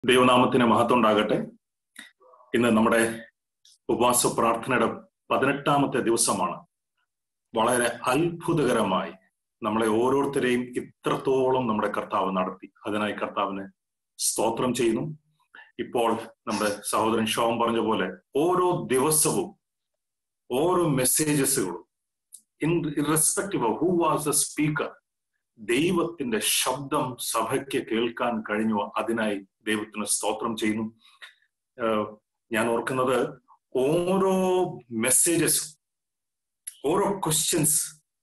ദൈവനാമത്തിന് മഹത്വം ഉണ്ടാകട്ടെ ഇന്ന് നമ്മുടെ ഉപവാസ പ്രാർത്ഥനയുടെ പതിനെട്ടാമത്തെ ദിവസമാണ് വളരെ അത്ഭുതകരമായി നമ്മളെ ഓരോരുത്തരെയും ഇത്രത്തോളം നമ്മുടെ കർത്താവ് നടത്തി അതിനായി കർത്താവിന് സ്തോത്രം ചെയ്യുന്നു ഇപ്പോൾ നമ്മുടെ സഹോദരൻ ഷോം പറഞ്ഞ പോലെ ഓരോ ദിവസവും ഓരോ മെസ്സേജസുകളും in irrespective of who was the speaker ദൈവത്തിന്റെ ശബ്ദം സഭയ്ക്ക് കേൾക്കാൻ കഴിഞ്ഞു അതിനായി ദൈവത്തിന് സ്തോത്രം ചെയ്യുന്നു ഞാൻ ഓർക്കുന്നത് ഓരോ മെസ്സേജസും ഓരോ ക്വസ്റ്റ്യൻസ്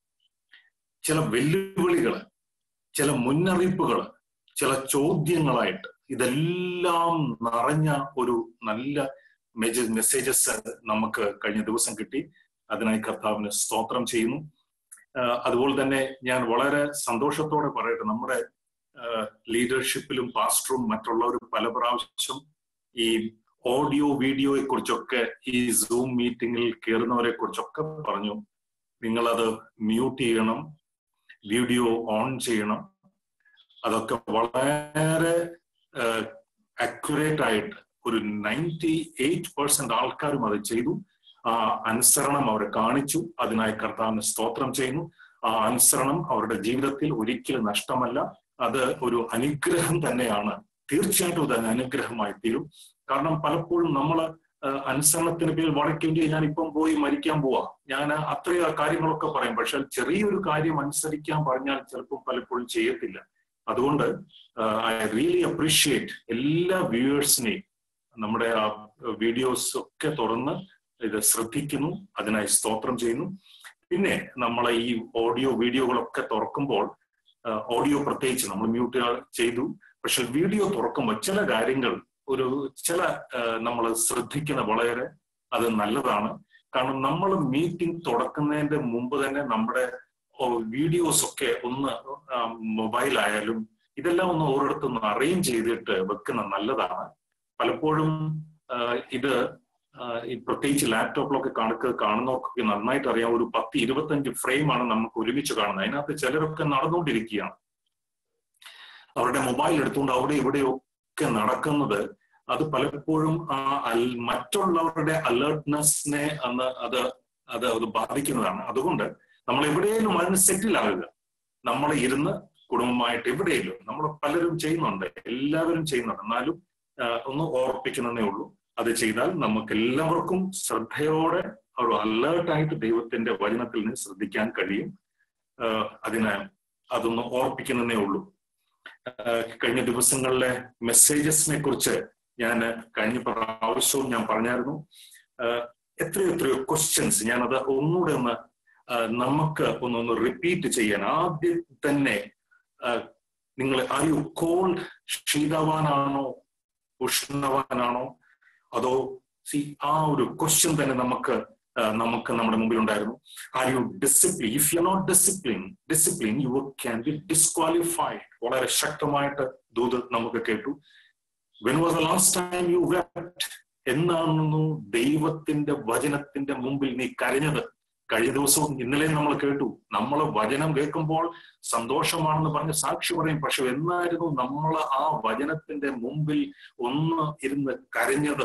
ചില വെല്ലുവിളികൾ ചില മുന്നറിയിപ്പുകൾ ചില ചോദ്യങ്ങളായിട്ട് ഇതെല്ലാം നിറഞ്ഞ ഒരു നല്ല മെസ്സേജസ് നമുക്ക് കഴിഞ്ഞ ദിവസം കിട്ടി അതിനായി കർത്താവിന് സ്തോത്രം ചെയ്യുന്നു അതുപോലെ തന്നെ ഞാൻ വളരെ സന്തോഷത്തോടെ പറയട്ടെ നമ്മുടെ ലീഡർഷിപ്പിലും പാസ്റ്ററും മറ്റുള്ളവരും പല പ്രാവശ്യം ഈ ഓഡിയോ വീഡിയോയെ കുറിച്ചൊക്കെ ഈ സൂം മീറ്റിംഗിൽ കയറുന്നവരെ കുറിച്ചൊക്കെ പറഞ്ഞു നിങ്ങളത് മ്യൂട്ട് ചെയ്യണം വീഡിയോ ഓൺ ചെയ്യണം അതൊക്കെ വളരെ അക്യുറേറ്റ് ആയിട്ട് ഒരു നയൻറ്റി എയ്റ്റ് പെർസെന്റ് ആൾക്കാരും അത് ചെയ്തു ആ അനുസരണം അവരെ കാണിച്ചു അതിനായി കർത്താവിന് സ്തോത്രം ചെയ്യുന്നു ആ അനുസരണം അവരുടെ ജീവിതത്തിൽ ഒരിക്കലും നഷ്ടമല്ല അത് ഒരു അനുഗ്രഹം തന്നെയാണ് തീർച്ചയായിട്ടും അത് അനുഗ്രഹമായി തീരും കാരണം പലപ്പോഴും നമ്മൾ അനുസരണത്തിന് പേരിൽ വടക്കേണ്ടി ഞാൻ ഇപ്പം പോയി മരിക്കാൻ പോവാ ഞാൻ അത്രയും കാര്യങ്ങളൊക്കെ പറയും പക്ഷെ ചെറിയൊരു കാര്യം അനുസരിക്കാൻ പറഞ്ഞാൽ ചിലപ്പോൾ പലപ്പോഴും ചെയ്യത്തില്ല അതുകൊണ്ട് ഐ റിയലി അപ്രീഷിയേറ്റ് എല്ലാ വ്യൂവേഴ്സിനെയും നമ്മുടെ ആ വീഡിയോസ് ഒക്കെ തുറന്ന് ഇത് ശ്രദ്ധിക്കുന്നു അതിനായി സ്തോത്രം ചെയ്യുന്നു പിന്നെ നമ്മളെ ഈ ഓഡിയോ വീഡിയോകളൊക്കെ തുറക്കുമ്പോൾ ഓഡിയോ പ്രത്യേകിച്ച് നമ്മൾ മ്യൂട്ട് ചെയ്തു പക്ഷെ വീഡിയോ തുറക്കുമ്പോൾ ചില കാര്യങ്ങൾ ഒരു ചില നമ്മൾ ശ്രദ്ധിക്കുന്ന വളരെ അത് നല്ലതാണ് കാരണം നമ്മൾ മീറ്റിംഗ് തുടക്കുന്നതിന്റെ മുമ്പ് തന്നെ നമ്മുടെ വീഡിയോസ് ഒക്കെ ഒന്ന് മൊബൈൽ ആയാലും ഇതെല്ലാം ഒന്ന് ഓരോരുത്തൊന്ന് അറേഞ്ച് ചെയ്തിട്ട് വെക്കുന്ന നല്ലതാണ് പലപ്പോഴും ഇത് ഈ പ്രത്യേകിച്ച് ലാപ്ടോപ്പിലൊക്കെ കണക്ക് കാണുന്നവർക്കൊക്കെ നന്നായിട്ട് അറിയാം ഒരു പത്ത് ഇരുപത്തഞ്ച് ഫ്രെയിമാണ് നമുക്ക് ഒരുമിച്ച് കാണുന്നത് അതിനകത്ത് ചിലരൊക്കെ നടന്നുകൊണ്ടിരിക്കുകയാണ് അവരുടെ മൊബൈൽ എടുത്തുകൊണ്ട് അവിടെ ഇവിടെയൊക്കെ നടക്കുന്നത് അത് പലപ്പോഴും ആ മറ്റുള്ളവരുടെ അലേർട്ട്നെസ്സിനെ അന്ന് അത് അത് അത് ബാധിക്കുന്നതാണ് അതുകൊണ്ട് നമ്മൾ എവിടെയെങ്കിലും അതിന് സെറ്റിൽ ആകുക നമ്മൾ ഇരുന്ന് കുടുംബമായിട്ട് എവിടെയെങ്കിലും നമ്മൾ പലരും ചെയ്യുന്നുണ്ട് എല്ലാവരും ചെയ്യുന്നുണ്ട് എന്നാലും ഒന്ന് ഓർപ്പിക്കുന്നതേ ഉള്ളൂ അത് ചെയ്താൽ നമുക്ക് എല്ലാവർക്കും ശ്രദ്ധയോടെ ഒരു അലേർട്ടായിട്ട് ദൈവത്തിന്റെ വചനത്തിൽ നിന്ന് ശ്രദ്ധിക്കാൻ കഴിയും അതിന് അതൊന്ന് ഓർപ്പിക്കുന്നതേ ഉള്ളൂ കഴിഞ്ഞ ദിവസങ്ങളിലെ മെസ്സേജസിനെ കുറിച്ച് ഞാൻ കഴിഞ്ഞ പ്രാവശ്യവും ഞാൻ പറഞ്ഞായിരുന്നു എത്രയോ എത്രയോ ക്വസ്റ്റ്യൻസ് ഞാനത് ഒന്നുകൂടെ ഒന്ന് നമുക്ക് ഒന്നൊന്ന് റിപ്പീറ്റ് ചെയ്യാൻ ആദ്യം തന്നെ നിങ്ങൾ ആർ യു കോൾഡ് ശീതവാനാണോ ഉഷ്ണവാനാണോ അതോ സി ആ ഒരു ക്വസ്റ്റ്യൻ തന്നെ നമുക്ക് നമുക്ക് നമ്മുടെ മുമ്പിൽ ഉണ്ടായിരുന്നു are you discipline if you not discipline discipline you can be disqualified വളരെ ശക്തമായിട്ട് ദൂത് നമുക്ക് കേട്ടു when was the last time you wept എന്നാണെന്നു ദൈവത്തിന്റെ വചനത്തിന്റെ മുമ്പിൽ നീ കരഞ്ഞത് കഴിഞ്ഞ ദിവസവും ഇന്നലെയും നമ്മൾ കേട്ടു നമ്മൾ വചനം കേൾക്കുമ്പോൾ സന്തോഷമാണെന്ന് പറഞ്ഞ് സാക്ഷി പറയും പക്ഷെ എന്നായിരുന്നു നമ്മൾ ആ വചനത്തിന്റെ മുമ്പിൽ ഒന്ന് ഇരുന്ന് കരഞ്ഞത്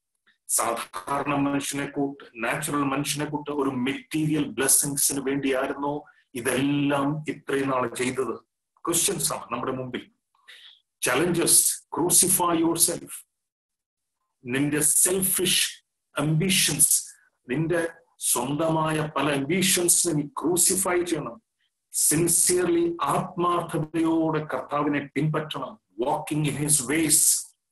സാധാരണ മനുഷ്യനെ കൂട്ട് നാച്ചുറൽ മനുഷ്യനെ കൂട്ട് ഒരു മെറ്റീരിയൽ ബ്ലെസ്സിങ്സിന് വേണ്ടിയായിരുന്നോ ഇതെല്ലാം ഇത്രയും നാൾ ചെയ്തത് ക്വസ്റ്റ്യൻസ് ആണ് നമ്മുടെ മുമ്പിൽ ചലഞ്ചസ് ക്രൂസിഫൈ യുവർ സെൽഫ് നിന്റെ സെൽഫിഷ് അംബിഷൻസ് നിന്റെ സ്വന്തമായ പല അംബിഷൻസിനെ നീ ക്രൂസിഫൈ ചെയ്യണം സിൻസിയർലി ആത്മാർത്ഥതയോടെ കർത്താവിനെ പിൻപറ്റണം വാക്കിംഗ് ഇൻ ഹിസ് വേസ്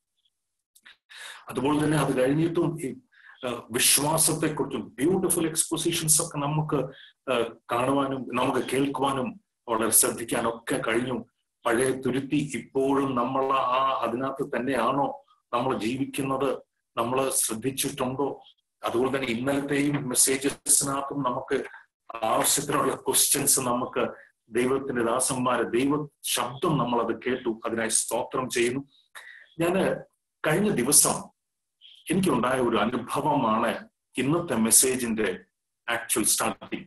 അതുപോലെ തന്നെ അത് കഴിഞ്ഞിട്ടും ഈ വിശ്വാസത്തെക്കുറിച്ചും ബ്യൂട്ടിഫുൾ എക്സ്പോസിഷൻസ് ഒക്കെ നമുക്ക് കാണുവാനും നമുക്ക് കേൾക്കുവാനും വളരെ ശ്രദ്ധിക്കാനൊക്കെ കഴിഞ്ഞു പഴയ തുരുത്തി ഇപ്പോഴും നമ്മൾ ആ അതിനകത്ത് തന്നെയാണോ നമ്മൾ ജീവിക്കുന്നത് നമ്മൾ ശ്രദ്ധിച്ചിട്ടുണ്ടോ അതുപോലെ തന്നെ ഇന്നലത്തെയും മെസ്സേജസിനകത്തും നമുക്ക് ആവശ്യത്തിനുള്ള ക്വസ്റ്റ്യൻസ് നമുക്ക് ദൈവത്തിന്റെ ദാസന്മാര് ദൈവ ശബ്ദം നമ്മൾ അത് കേട്ടു അതിനായി സ്തോത്രം ചെയ്യുന്നു ഞാന് കഴിഞ്ഞ ദിവസം എനിക്കുണ്ടായ ഒരു അനുഭവമാണ് ഇന്നത്തെ മെസ്സേജിന്റെ ആക്ച്വൽ സ്റ്റാർട്ടിങ്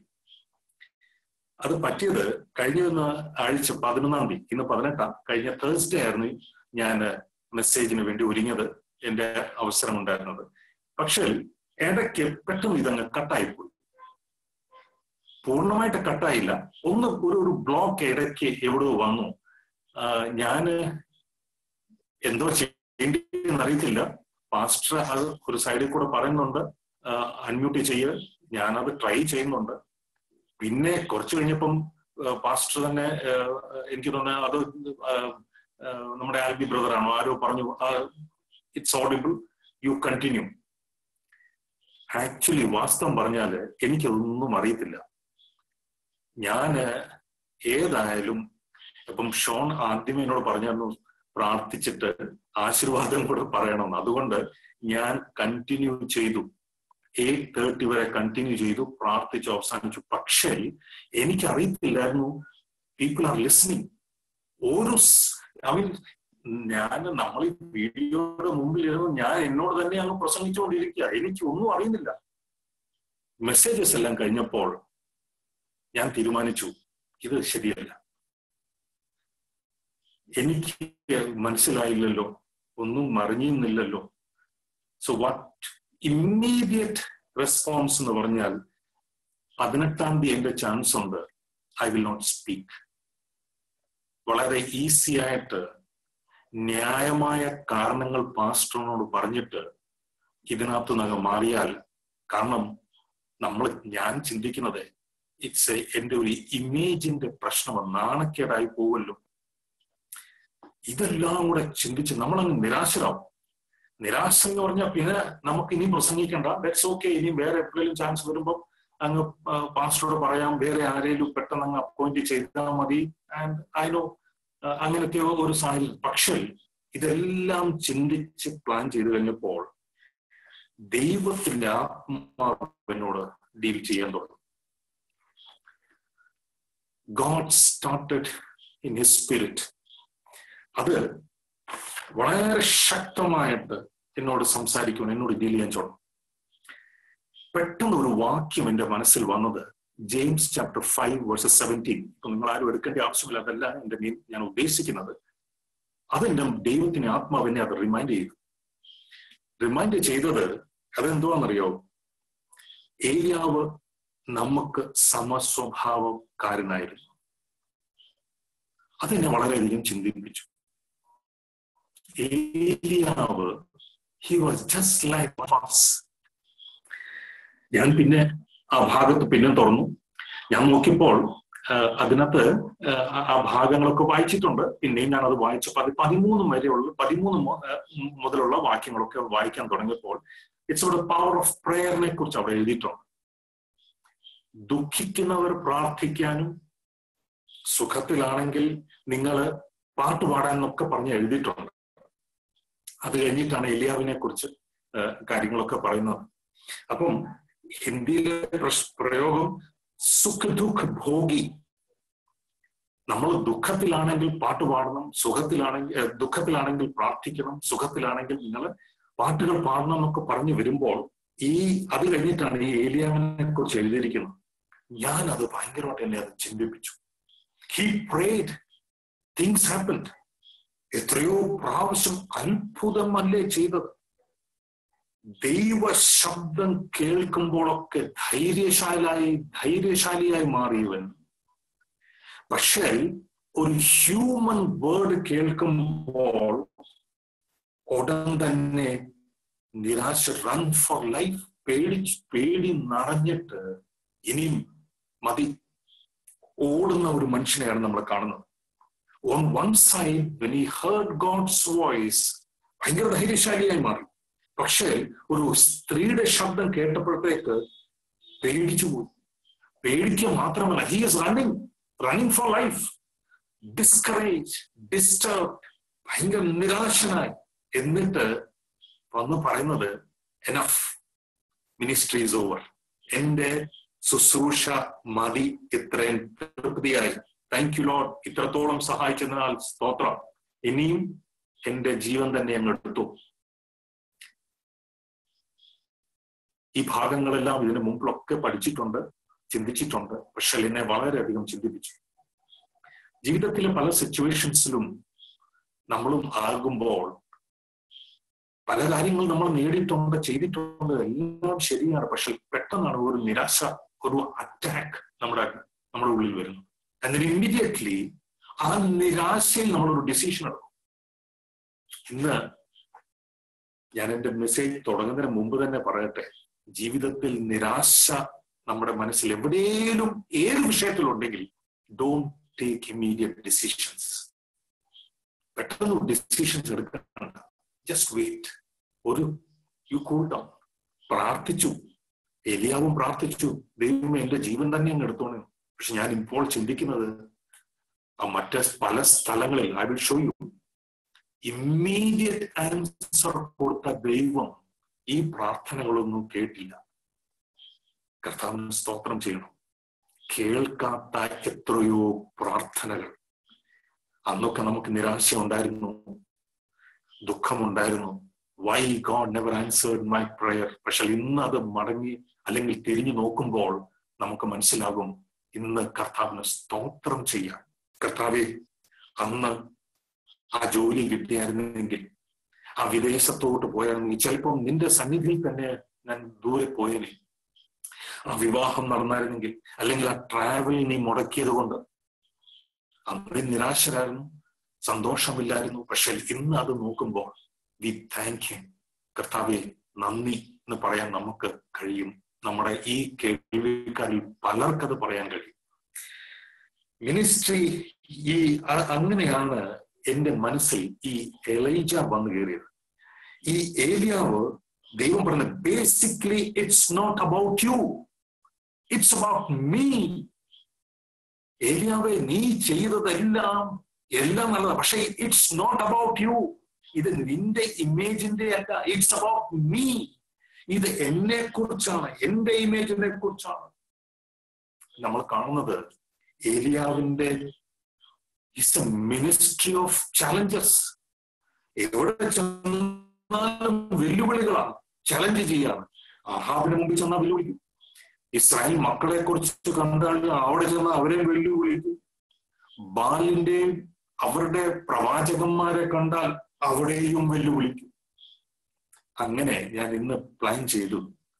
അത് പറ്റിയത് കഴിഞ്ഞ ആഴ്ച പതിനൊന്നാം തീയതി ഇന്ന് പതിനെട്ടാം കഴിഞ്ഞ തേഴ്സ്ഡേ ആയിരുന്നു ഞാൻ മെസ്സേജിന് വേണ്ടി ഒരുങ്ങിയത് എന്റെ അവസരം ഉണ്ടായിരുന്നത് പക്ഷേ ഇടയ്ക്ക് പെട്ടെന്ന് ഇതങ്ങ് കട്ടായിപ്പോയി പൂർണ്ണമായിട്ട് കട്ടായില്ല ഒന്ന് ഒരു ഒരു ബ്ലോക്ക് ഇടയ്ക്ക് എവിടെ വന്നു ഞാന് എന്തോ ചെയ്യേണ്ടി അറിയത്തില്ല പാസ്റ്റർ അത് ഒരു സൈഡിൽ കൂടെ പറയുന്നുണ്ട് അൺമ്യൂട്ട് ചെയ്യ് ഞാനത് ട്രൈ ചെയ്യുന്നുണ്ട് പിന്നെ കുറച്ച് കഴിഞ്ഞപ്പം പാസ്റ്റർ തന്നെ എനിക്ക് തോന്നുന്നത് അത് നമ്മുടെ ആൽബി ബ്രദറാണോ ആരോ പറഞ്ഞു it's audible you continue actually വാസ്തവം പറഞ്ഞാല് എനിക്കതൊന്നും അറിയത്തില്ല ഞാന് ഏതായാലും ഇപ്പം ഷോൺ ആദ്യമേ എന്നോട് പറഞ്ഞു പ്രാർത്ഥിച്ചിട്ട് ആശീർവാദം കൂടെ പറയണമെന്ന് അതുകൊണ്ട് ഞാൻ കണ്ടിന്യൂ ചെയ്തു എയ്റ്റ് തേർട്ടി വരെ കണ്ടിന്യൂ ചെയ്തു പ്രാർത്ഥിച്ചു അവസാനിച്ചു പക്ഷേ എനിക്കറിയത്തില്ലായിരുന്നു പീപ്പിൾ ആർ ലിസ്ണിങ് ഓരോ ഐ മീൻ ഞാൻ നമ്മൾ ഈ വീഡിയോയുടെ മുമ്പിൽ ഇരുന്ന് ഞാൻ എന്നോട് തന്നെ അങ്ങ് പ്രസംഗിച്ചുകൊണ്ടിരിക്കുക എനിക്ക് ഒന്നും അറിയുന്നില്ല മെസ്സേജസ് എല്ലാം കഴിഞ്ഞപ്പോൾ ഞാൻ തീരുമാനിച്ചു ഇത് ശരിയല്ല എനിക്ക് മനസ്സിലായില്ലല്ലോ ഒന്നും മറിഞ്ഞിരുന്നില്ലല്ലോ സോ വാട്ട് ഇമ്മീഡിയറ്റ് റെസ്പോൺസ് എന്ന് പറഞ്ഞാൽ പതിനെട്ടാം തീയതി എന്റെ ചാൻസ് ഉണ്ട് ഐ വിൽ നോട്ട് സ്പീക്ക് വളരെ ഈസി ആയിട്ട് ന്യായമായ കാരണങ്ങൾ പാസ്റ്ററിനോട് പറഞ്ഞിട്ട് ഇതിനകത്ത് നിന്ന് മാറിയാൽ കാരണം നമ്മൾ ഞാൻ ചിന്തിക്കുന്നത് ഇറ്റ്സ് എന്റെ ഒരു ഇമേജിന്റെ പ്രശ്നം നാണക്കേടായി പോവല്ലോ ഇതെല്ലാം കൂടെ ചിന്തിച്ച് നമ്മളങ്ങ് നിരാശരാവും നിരാശ എന്ന് പറഞ്ഞാൽ പിന്നെ നമുക്ക് ഇനി പ്രസംഗിക്കണ്ട ദറ്റ്സ് ഓക്കെ ഇനി വേറെ എപ്പോഴെങ്കിലും ചാൻസ് വരുമ്പോൾ അങ്ങ് പാസ്റ്ററോട് പറയാം വേറെ ആരെങ്കിലും പെട്ടെന്ന് അങ്ങ് അപ്പോയിന്റ് ചെയ്താൽ മതി ആൻഡ് ഐ നോ അങ്ങനത്തെ ഒരു സാഹചര്യം പക്ഷേ ഇതെല്ലാം ചിന്തിച്ച് പ്ലാൻ ചെയ്തു കഴിഞ്ഞപ്പോൾ ദൈവത്തിന്റെ ആത്മാവിനോട് ഡീൽ ചെയ്യാൻ തുടങ്ങി God started in his spirit അത് വളരെ ശക്തമായിട്ട് എന്നോട് സംസാരിക്കണം എന്നോട് ഡീൽ ചെയ്യാൻ തുടങ്ങും പെട്ടെന്ന് ഒരു വാക്യം എന്റെ മനസ്സിൽ വന്നത് James chapter five verses seventeen ഇപ്പൊ നിങ്ങൾ ആരും എടുക്കേണ്ട ആവശ്യമില്ല അതല്ല എന്റെ മീൻ ഞാൻ ഉദ്ദേശിക്കുന്നത് അതെന്റെ ദൈവത്തിന് ആത്മാവിനെ അത് റിമൈൻഡ് ചെയ്തു റിമൈൻഡ് ചെയ്തത് അതെന്തുവാണെന്നറിയോ ഏലിയാവ് നമുക്ക് സമസ്വഭാവക്കാരനായിരുന്നു അതെന്നെ വളരെയധികം ചിന്തിപ്പിച്ചു ഏലിയാവ് ഹി വാസ് ജസ്റ്റ് ലൈക്ക് ഫാസ് ഞാൻ പിന്നെ ആ ഭാഗത്ത് പിന്നെ തുറന്നു ഞാൻ നോക്കിയപ്പോൾ അതിനകത്ത് ആ ഭാഗങ്ങളൊക്കെ വായിച്ചിട്ടുണ്ട് പിന്നെയും ഞാൻ അത് വായിച്ചപ്പോൾ അത് പതിമൂന്ന് വരെയുള്ള പതിമൂന്ന് മുതലുള്ള വാക്യങ്ങളൊക്കെ വായിക്കാൻ തുടങ്ങിയപ്പോൾ ഇറ്റ്സ് ദ പവർ ഓഫ് പ്രേയറിനെ കുറിച്ച് അവിടെ എഴുതിയിട്ടുണ്ട് ദുഃഖിക്കുന്നവർ പ്രാർത്ഥിക്കാനും സുഖത്തിലാണെങ്കിൽ നിങ്ങൾ പാട്ട് പാടാനൊക്കെ പറഞ്ഞ് എഴുതിയിട്ടുണ്ട് അത് കഴിഞ്ഞിട്ടാണ് എലിയാവിനെ കുറിച്ച് കാര്യങ്ങളൊക്കെ പറയുന്നത് അപ്പം ഹിന്ദിയിലെ പ്രയോഗം സുഖ ദുഃഖ ഭോഗി നമ്മൾ ദുഃഖത്തിലാണെങ്കിൽ പാട്ട് പാടണം സുഖത്തിലാണെങ്കിൽ ദുഃഖത്തിലാണെങ്കിൽ പ്രാർത്ഥിക്കണം സുഖത്തിലാണെങ്കിൽ നിങ്ങൾ പാട്ടുകൾ പാടണം എന്നൊക്കെ പറഞ്ഞു വരുമ്പോൾ ഈ അത് കഴിഞ്ഞിട്ടാണ് ഈ ഏലിയാവിനെ കുറിച്ച് എഴുതിയിരിക്കുന്നത് ഞാൻ അത് ഭയങ്കരമായിട്ട് എന്നെ അത് ചിന്തിപ്പിച്ചു ഹി പ്രേഡ് തിങ്സ് ഹാപ്പൻഡ് എത്രയോ പ്രാവശ്യം അത്ഭുതമല്ലേ ചെയ്തത് ദൈവ ശബ്ദം കേൾക്കുമ്പോഴൊക്കെ ധൈര്യശാലായി ധൈര്യശാലിയായി മാറിയവൻ പക്ഷേ ഒരു ഹ്യൂമൻ വേർഡ് കേൾക്കുമ്പോൾ ഉടൻ തന്നെ നിരാശ റൺ ഫോർ ലൈഫ് പേടി പേടി നിറഞ്ഞിട്ട് ഇനിയും മതി ഓടുന്ന ഒരു മനുഷ്യനെയാണ് നമ്മൾ കാണുന്നത് on one side when he heard God's voice ഭയങ്കര ധൈര്യശാലിയായി മാറി പക്ഷേ ഒരു സ്ത്രീയുടെ ശബ്ദം കേട്ടപ്പോഴത്തേക്ക് പേടിച്ചു പോയി പേടിക്കുക മാത്രമല്ല he is running running for life discourage disturb ഭയങ്കര നിരാശനായി എന്നിട്ട് വന്ന് പറയുന്നത് എനഫ് മിനിസ്ട്രി ഈസ് ഓവർ എന്റെ ശുശ്രൂഷ മതി ഇത്രയും തൃപ്തിയായി താങ്ക് യു ലോഡ് ഇത്രത്തോളം സഹായിച്ചതിനാൽ സ്തോത്രം ഇനിയും എന്റെ ജീവൻ തന്നെ അങ്ങ് എടുത്തു ഈ ഭാഗങ്ങളെല്ലാം ഇതിനു മുമ്പിലൊക്കെ പഠിച്ചിട്ടുണ്ട് ചിന്തിച്ചിട്ടുണ്ട് പക്ഷെ എന്നെ വളരെയധികം ചിന്തിപ്പിച്ചു ജീവിതത്തിലെ പല സിറ്റുവേഷൻസിലും നമ്മളും ആകുമ്പോൾ പല കാര്യങ്ങൾ നമ്മൾ നേടിയിട്ടുണ്ട് ചെയ്തിട്ടുണ്ട് എല്ലാം ശരിയാണ് പക്ഷെ പെട്ടെന്നാണ് ഒരു നിരാശ ഒരു അറ്റാക്ക് നമ്മുടെ നമ്മുടെ ഉള്ളിൽ വരുന്നത് എന്നിട്ട് ഇമ്മീഡിയറ്റ്ലി ആ നിരാശയിൽ നമ്മളൊരു ഡിസിഷൻ എടുക്കും ഇന്ന് ഞാൻ എന്റെ മെസ്സേജ് തുടങ്ങുന്നതിന് മുമ്പ് തന്നെ പറയട്ടെ ജീവിതത്തിൽ നിരാശ നമ്മുടെ മനസ്സിൽ എവിടെയും ഏത് വിഷയത്തിലുണ്ടെങ്കിൽ ഡോണ്ട് ടേക്ക് ഇമ്മീഡിയറ്റ് ഡിസിഷൻസ് പെട്ടെന്ന് ഡിസിഷൻസ് എടുക്കണ്ട ജസ്റ്റ് വെയിറ്റ് ഒരു യു കൂൾ ഡൗൺ പ്രാർത്ഥിച്ചു എലിയാവും പ്രാർത്ഥിച്ചു ദൈവമേ എന്റെ ജീവൻ തന്നെ അങ്ങ് എടുത്തോണേ പക്ഷെ ഞാൻ ഇപ്പോൾ ചിന്തിക്കുന്നത് ആ മറ്റ് പല സ്ഥലങ്ങളിൽ I will show you immediate answer കൊടുത്ത ദൈവം ഈ പ്രാർത്ഥനകളൊന്നും കേട്ടില്ല കർത്താവിന് സ്തോത്രം ചെയ്യണം കേൾക്കാത്ത എത്രയോ പ്രാർത്ഥനകൾ അന്നൊക്കെ നമുക്ക് നിരാശ ഉണ്ടായിരുന്നു ദുഃഖമുണ്ടായിരുന്നു why God never answered my prayer പക്ഷെ ഇന്ന് അത് മടങ്ങി അല്ലെങ്കിൽ തിരിഞ്ഞു നോക്കുമ്പോൾ നമുക്ക് മനസ്സിലാകും ഇന്ന് കർത്താവിന് സ്തോത്രം ചെയ്യാൻ കർത്താവെ അന്ന് ആ ജോലി കിട്ടിയായിരുന്നെങ്കിൽ ആ വിദേശത്തോട്ട് പോയായിരുന്നെങ്കിൽ ചിലപ്പം നിന്റെ സന്നിധിയിൽ തന്നെ ഞാൻ ദൂരെ പോയേനെ ആ വിവാഹം നടന്നായിരുന്നെങ്കിൽ അല്ലെങ്കിൽ ആ ട്രാവൽ നീ മുടക്കിയത് കൊണ്ട് അന്ന് നിരാശരായിരുന്നു സന്തോഷമില്ലായിരുന്നു പക്ഷെ ഇന്ന് അത് നോക്കുമ്പോൾ വി താങ്ക് യു കർത്താവെ നന്ദി എന്ന് പറയാൻ നമുക്ക് കഴിയും നമ്മുടെ ഈ കേൾവിക്കാരിൽ പലർക്കത് പറയാൻ കഴിയും മിനിസ്ട്രി ഈ അങ്ങനെയാണ് എന്റെ മനസ്സിൽ ഈ എലൈജ വന്നു കയറിയത് ഈ ഏലിയാവ് ദൈവം പറഞ്ഞ basically it's not about you it's about me ഏലിയാവെ നീ ചെയ്തതെല്ലാം എല്ലാം നല്ലതാണ് പക്ഷെ ഇറ്റ്സ് നോട്ട് അബൌട്ട് യു ഇത് നിന്റെ ഇമേജിന്റെ അല്ല ഇറ്റ്സ് അബൌട്ട് മീ ഇത് എന്നെ കുറിച്ചാണ് എന്റെ ഇമേജിനെ കുറിച്ചാണ് നമ്മൾ കാണുന്നത് ഏലിയാവിന്റെ it's a ministry of challenges എവിടെ ചെന്നാലും വെല്ലുവിളികളാണ് ചലഞ്ച് ചെയ്യാണ് അഹാബിന് മുമ്പിൽ ചെന്നാൽ വെല്ലുവിളിക്കും ഇസ്രായേൽ മക്കളെ കുറിച്ച് കണ്ടാൽ അവിടെ ചെന്ന് അവരെ വെല്ലുവിളിക്കും ബാലിന്റെയും അവരുടെ പ്രവാചകന്മാരെ കണ്ടാൽ അവിടെയും വെല്ലുവിളിക്കും അങ്ങനെ ഞാൻ ഇന്ന് പ്ലാൻ ചെയ്തു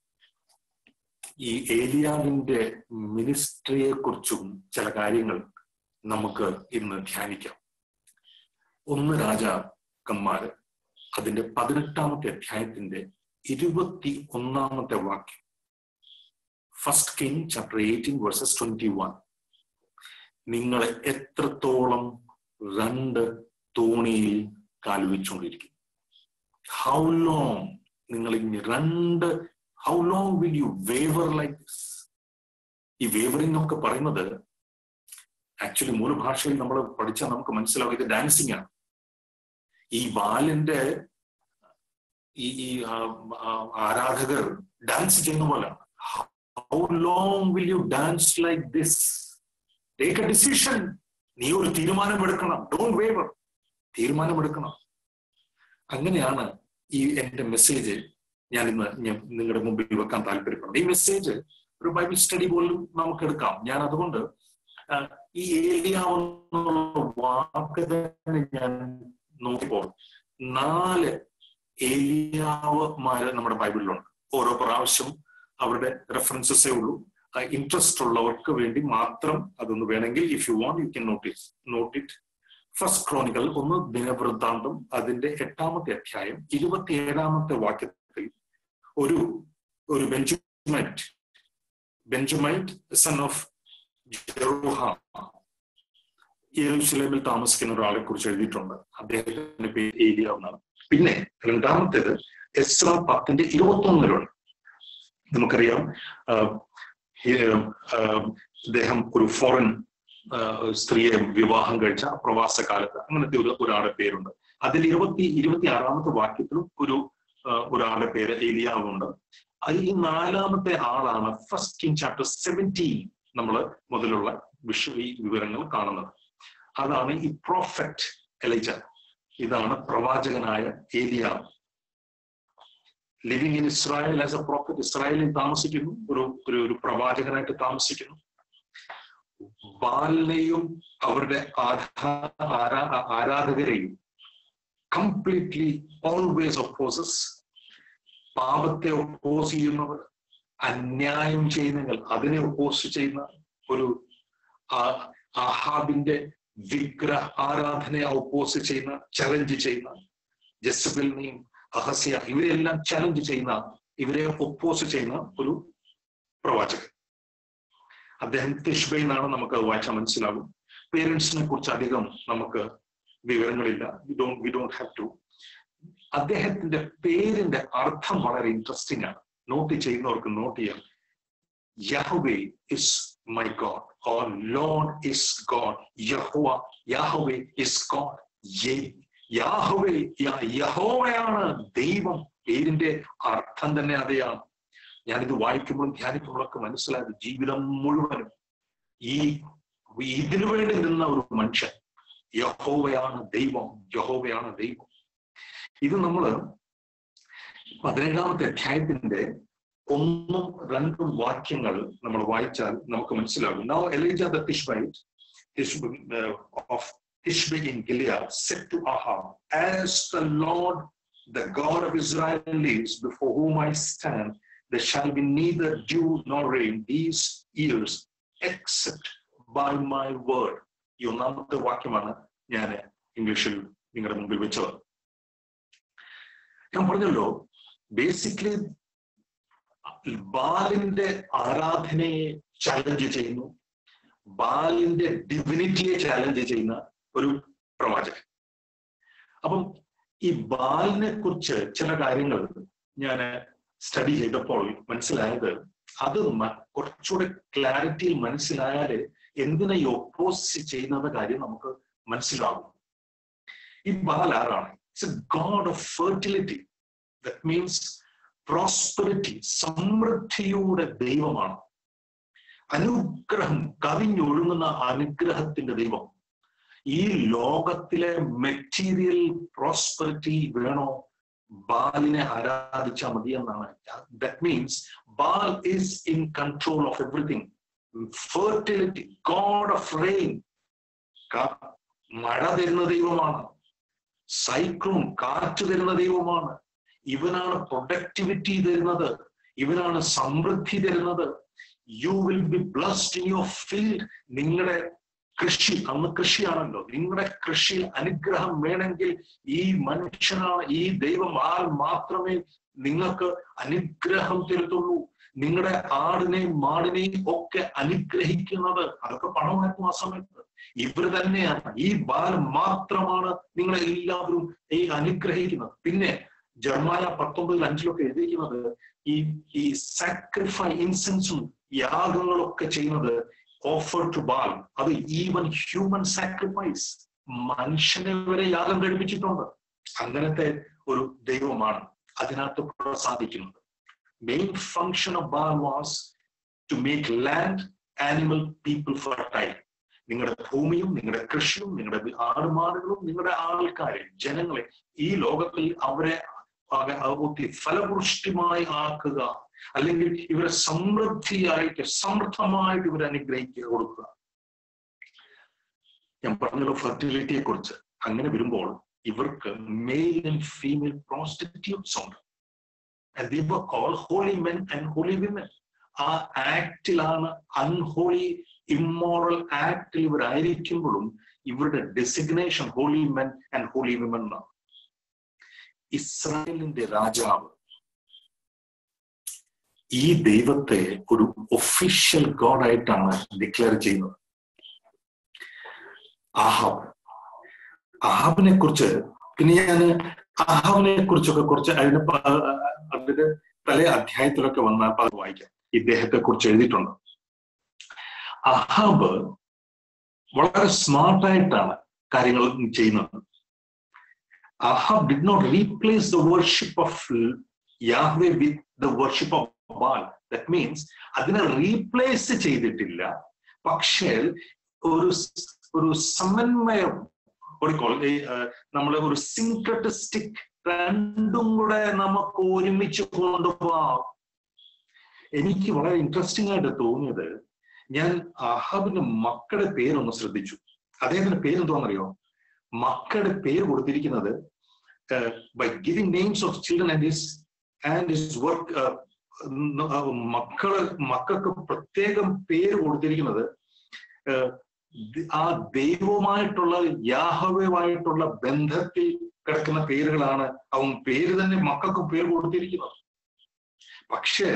ഈ ഏലിയാവിന്റെ മിനിസ്ട്രിയെ കുറിച്ചും ചില കാര്യങ്ങൾ നമുക്ക് ഇന്ന് ധ്യാനിക്കാം ഒന്ന് രാജാക്കന്മാര് അതിന്റെ പതിനെട്ടാമത്തെ അധ്യായത്തിന്റെ ഇരുപത്തി ഒന്നാമത്തെ വാക്യം first king chapter eighteen verses twenty one നിങ്ങൾ എത്രത്തോളം രണ്ട് തോണിയിൽ കാൽവെച്ചുകൊണ്ടിരിക്കും ഹൗ ലോങ് നിങ്ങൾ ഇനി രണ്ട് how long will you waver like this ഈ വേവറിംഗ് ഒക്കെ പറയുന്നത് ആക്ച്വലി മൂലഭാഷയിൽ നമ്മൾ പഠിച്ചാൽ നമുക്ക് മനസ്സിലാവും ഇത് ഡാൻസിങ് ആണ് ഈ ബാലിന്റെ ഈ ഈ ആരാധകർ ഡാൻസ് ചെയ്യുന്ന പോലെയാണ് how long will you dance like this take a decision നീ ഒരു തീരുമാനം എടുക്കണം ഡോണ്ട് വേവർ തീരുമാനമെടുക്കണം അങ്ങനെയാണ് ഈ എന്റെ മെസ്സേജ് ഞാൻ ഇന്ന് ഞാൻ നിങ്ങളുടെ മുമ്പിൽ വെക്കാൻ താല്പര്യപ്പെടുന്നത് ഈ മെസ്സേജ് ഒരു ബൈബിൾ സ്റ്റഡി പോലും നമുക്ക് എടുക്കാം ഞാൻ അതുകൊണ്ട് ഈ ഏലിയാവുന്ന വാക്ക് തന്നെ ഞാൻ നോക്കിപ്പോൾ നാല് ഏലിയാവമാര് നമ്മുടെ ബൈബിളിലുണ്ട് ഓരോ പ്രാവശ്യം അവരുടെ റെഫറൻസസേ ഉള്ളൂ ഇൻട്രസ്റ്റ് ഉള്ളവർക്ക് വേണ്ടി മാത്രം അതൊന്ന് വേണമെങ്കിൽ if you want you can not note it first chronicle ഒന്ന് ദിനവൃത്താന്തം അതിന്റെ എട്ടാമത്തെ അധ്യായം ഇരുപത്തിയേഴാമത്തെ വാക്യത്തിൽ ഒരു ഒരു ബെഞ്ചുമൈറ്റ് ബെഞ്ചുമൈറ്റ് സൺ ഓഫ് ജെറോഹ യെരൂശലേമിൽ താമസിക്കുന്ന ഒരാളെ കുറിച്ച് എഴുതിയിട്ടുണ്ട് അദ്ദേഹത്തിന്റെ പേര് ഏലിയ എന്നാണ് പിന്നെ രണ്ടാമത്തേത് എസ്ര പത്തിന്റെ ഇരുപത്തി ഒന്നിലുണ്ട് നമുക്കറിയാം അദ്ദേഹം ഒരു ഫോറിൻ സ്ത്രീയെ വിവാഹം കഴിച്ച പ്രവാസ കാലത്ത് അങ്ങനത്തെ ഒരു ഒരാളുടെ പേരുണ്ട് അതിൽ ഇരുപത്തി ഇരുപത്തി ആറാമത്തെ വാക്യത്തിലും ഒരു ഒരാളുടെ പേര് ഏലിയാവുണ്ട് ഈ നാലാമത്തെ ആളാണ് ഫസ്റ്റ് കിങ് ചാപ്റ്റർ സെവൻറ്റീൻ നമ്മൾ മുതലുള്ള വിഷ ഈ വിവരങ്ങൾ കാണുന്നത് അതാണ് ഈ പ്രോഫറ്റ് എലൈജ ഇതാണ് പ്രവാചകനായ ഏലിയാവ് living in Israel as a prophet ഇസ്രായേലിൽ താമസിക്കുന്നു ഒരു ഒരു ഒരു പ്രവാചകനായിട്ട് താമസിക്കുന്നു ബാലിനെയും അവരുടെ ആരാധകരെയും കംപ്ലീറ്റ്ലി ഓൾവേസ് ഒപ്പോസസ് പാപത്തെ ഒപ്പോസ് ചെയ്യുന്നവർ അന്യായം ചെയ്യുന്നവർ അതിനെ ഒപ്പോസ് ചെയ്യുന്ന ഒരു ആഹാബിന്റെ വിഗ്രഹ ആരാധനയെ ഒപ്പോസ് ചെയ്യുന്ന ചലഞ്ച് ചെയ്യുന്ന ജസബിലിനെയും അഹസ്യ ഇവരെല്ലാം ചലഞ്ച് ചെയ്യുന്ന ഇവരെ ഒപ്പോസ് ചെയ്യുന്ന ഒരു പ്രവാചകൻ അദ്ദേഹം തിഷ്ബൈ എന്നാണ് നമുക്ക് വായിച്ചാൽ മനസ്സിലാകും പേരൻസിനെ കുറിച്ച് അധികം നമുക്ക് വിവരങ്ങളില്ല we don't we don't have to അദ്ദേഹത്തിന്റെ പേരിന്റെ അർത്ഥം വളരെ ഇൻട്രസ്റ്റിംഗ് ആണ് നോട്ട് ചെയ്യുന്നവർക്ക് നോട്ട് ചെയ്യാം Yahweh is my God or lord is God യഹോവ യാഹവേ ഇസ് ഗോഡ് യാഹവേ യഹോവയാണ് ദൈവം പേരിന്റെ അർത്ഥം തന്നെ അതെയാണ് ഞാനിത് വായിക്കുമ്പോഴും ധ്യാനിക്കുമ്പോഴൊക്കെ മനസ്സിലായത് ജീവിതം മുഴുവനും ഈ ഇതിനു വേണ്ടി നിന്ന ഒരു മനുഷ്യൻ യഹോവയാണ് ദൈവം യഹോവയാണ് ദൈവം ഇത് നമ്മള് പതിനേഴാമത്തെ അധ്യായത്തിന്റെ ഒന്നും രണ്ടും വാക്യങ്ങൾ നമ്മൾ വായിച്ചാൽ നമുക്ക് മനസ്സിലാകും now Elijah the Tishbite of Tishbe in Gilead said to Ahab, As the Lord, the God of Israel lives, before whom I stand, there shall be neither dew nor rain these years, except by my word. ഈ ഒന്നാമത്തെ വാക്യമാണ് ഞാൻ ഇംഗ്ലീഷിൽ നിങ്ങളുടെ മുമ്പിൽ വെച്ചത് ഞാൻ പറഞ്ഞല്ലോ ബേസിക്കലി ബാലിന്റെ ആരാധനയെ ചലഞ്ച് ചെയ്യുന്നു ബാലിന്റെ ഡിവിനിറ്റിയെ ചാലഞ്ച് ചെയ്യുന്ന ഒരു പ്രവാചകൻ അപ്പം ഈ ബാലിനെ കുറിച്ച് ചില കാര്യങ്ങൾ ഞാൻ സ്റ്റഡി ചെയ്തപ്പോൾ മനസ്സിലായത് അത് കുറച്ചുകൂടെ ക്ലാരിറ്റിയിൽ മനസ്സിലായാല് എന്തിനെ ഈ ഒപ്പോസ് ചെയ്യുന്ന കാര്യം നമുക്ക് മനസ്സിലാകും ഈ ബാൽ ആരാണ് it's a god of fertility that means prosperity സമൃദ്ധിയുടെ ദൈവമാണ് അനുഗ്രഹം കവിഞ്ഞൊഴുങ്ങുന്ന അനുഗ്രഹത്തിന്റെ ദൈവം ഈ ലോകത്തിലെ മെറ്റീരിയൽ പ്രോസ്പെറിറ്റി വേണോ ബാലിനെ ആരാധിച്ചാൽ മതി എന്നാണ് that means Baal is in control of everything fertility god of rain മഴ തരുന്ന ദൈവമാണ് സൈക്ലോൺ കാറ്റ് തരുന്ന ദൈവമാണ് ഇവനാണ് പ്രൊഡക്ടിവിറ്റി തരുന്നത് ഇവനാണ് സമൃദ്ധി തരുന്നത് you will be blessed in your field നിങ്ങളുടെ കൃഷി അന്ന് കൃഷിയാണല്ലോ നിങ്ങളുടെ കൃഷിയിൽ അനുഗ്രഹം വേണമെങ്കിൽ ഈ മനുഷ്യനാണ് ഈ ദൈവം ആൾ മാത്രമേ നിങ്ങൾക്ക് അനുഗ്രഹം തരുത്തുള്ളൂ നിങ്ങളുടെ ആടിനെയും മാടിനെയും ഒക്കെ അനുഗ്രഹിക്കുന്നത് അതൊക്കെ പണമായിരുന്നു ആ സമയത്ത് ഇവർ തന്നെയാണ് ഈ ബാൽ മാത്രമാണ് നിങ്ങളെ എല്ലാവരും ഈ അനുഗ്രഹിക്കുന്നത് പിന്നെ ജർമായ പത്തൊമ്പതിൽ അഞ്ചിലൊക്കെ എഴുതിയിരിക്കുന്നത് ഈ ഈ സാക്രിഫൈ ഇൻസെൻസും യാഗങ്ങളൊക്കെ ചെയ്യുന്നത് ഓഫർ ടു ബാൽ അത് ഈവൻ ഹ്യൂമൻ സാക്രിഫൈസ് മനുഷ്യനെ വരെ യാഗം കഴിപ്പിച്ചിട്ടുണ്ട് അങ്ങനത്തെ ഒരു ദൈവമാണ് അതിനകത്ത് പ്രസാദിക്കുന്നത് main function of Baal was to make land animal people fertile നിങ്ങളുടെ ഭൂമിയും നിങ്ങളുടെ കൃഷിയും നിങ്ങളുടെ ആടുമാടുകളും നിങ്ങളുടെ ആൾക്കാരെ ജനങ്ങളെ ഈ ലോകത്തിൽ അവരെ ഒത്തിരി ഫലപുഷ്ടിമായി ആക്കുക അല്ലെങ്കിൽ ഇവരെ സമൃദ്ധിയായിട്ട് സമൃദ്ധമായിട്ട് ഇവരെ അനുഗ്രഹിക്കുക കൊടുക്കുക ഞാൻ പറഞ്ഞല്ലോ ഫെർട്ടിലിറ്റിയെ കുറിച്ച് അങ്ങനെ വരുമ്പോൾ ഇവർക്ക് മെയിൽ ആൻഡ് ഫീമെയിൽ പ്രോസ്റ്റിറ്റ്യൂട്ട്സ് ഉണ്ട് call holy men and holy women ആ ആക്ടിലാണ് അൺഹോളി ഇമ്മോറൽ ആക്ടിൽ ഇവരായിരിക്കുമ്പോഴും ഇവരുടെ designation holy men and holy women എന്നാണ് ഇസ്രായേലിന്റെ രാജാവ് ഈ ദൈവത്തെ ഒരു ഒഫീഷ്യൽ ഗോഡായിട്ടാണ് ഡിക്ലെയർ ചെയ്യുന്നത് ആഹാബ് ആഹാബിനെ കുറിച്ച് പിന്നെ ഞാൻ ആഹാബിനെ കുറിച്ചൊക്കെ കുറച്ച് അതിന് അതിന്റെ പല അധ്യായത്തിലൊക്കെ വന്നാൽ അത് വായിക്കാം ഇദ്ദേഹത്തെ കുറിച്ച് എഴുതിയിട്ടുണ്ട് അഹാബ് വളരെ സ്മാർട്ടായിട്ടാണ് കാര്യങ്ങൾ ചെയ്യുന്നത് Ahab did not replace the worship of Yahweh with the worship of Baal that means അതിനെ റീപ്ലേസ് ചെയ്തിട്ടില്ല പക്ഷേ ഒരു ഒരു സമന്വയം നമ്മൾ ഒരു സിൻക്രട്ടിസ്റ്റിക് രണ്ടും കൂടെ നമുക്ക് ഒരുമിച്ച് കൊണ്ടുപോകാം എനിക്ക് വളരെ ഇൻട്രസ്റ്റിംഗ് ആയിട്ട് തോന്നിയത് ഞാൻ അഹാബിന്റെ മക്കളുടെ പേരൊന്ന് ശ്രദ്ധിച്ചു അദ്ദേഹത്തിന്റെ പേരെന്തോന്നറിയോ മക്കളുടെ പേര് കൊടുത്തിരിക്കുന്നത് uh, by giving names of children and his and his work uh, മക്കള് മക്കൾക്ക് പ്രത്യേകം പേര് കൊടുത്തിരിക്കുന്നത് ആ ദൈവവുമായിട്ടുള്ള യാഹവയുമായിട്ടുള്ള ബന്ധത്തിൽ കിടക്കുന്ന പേരുകളാണ് അവൻ പേര് തന്നെ മക്കൾക്ക് പേര് കൊടുത്തിരിക്കുന്നത് പക്ഷേ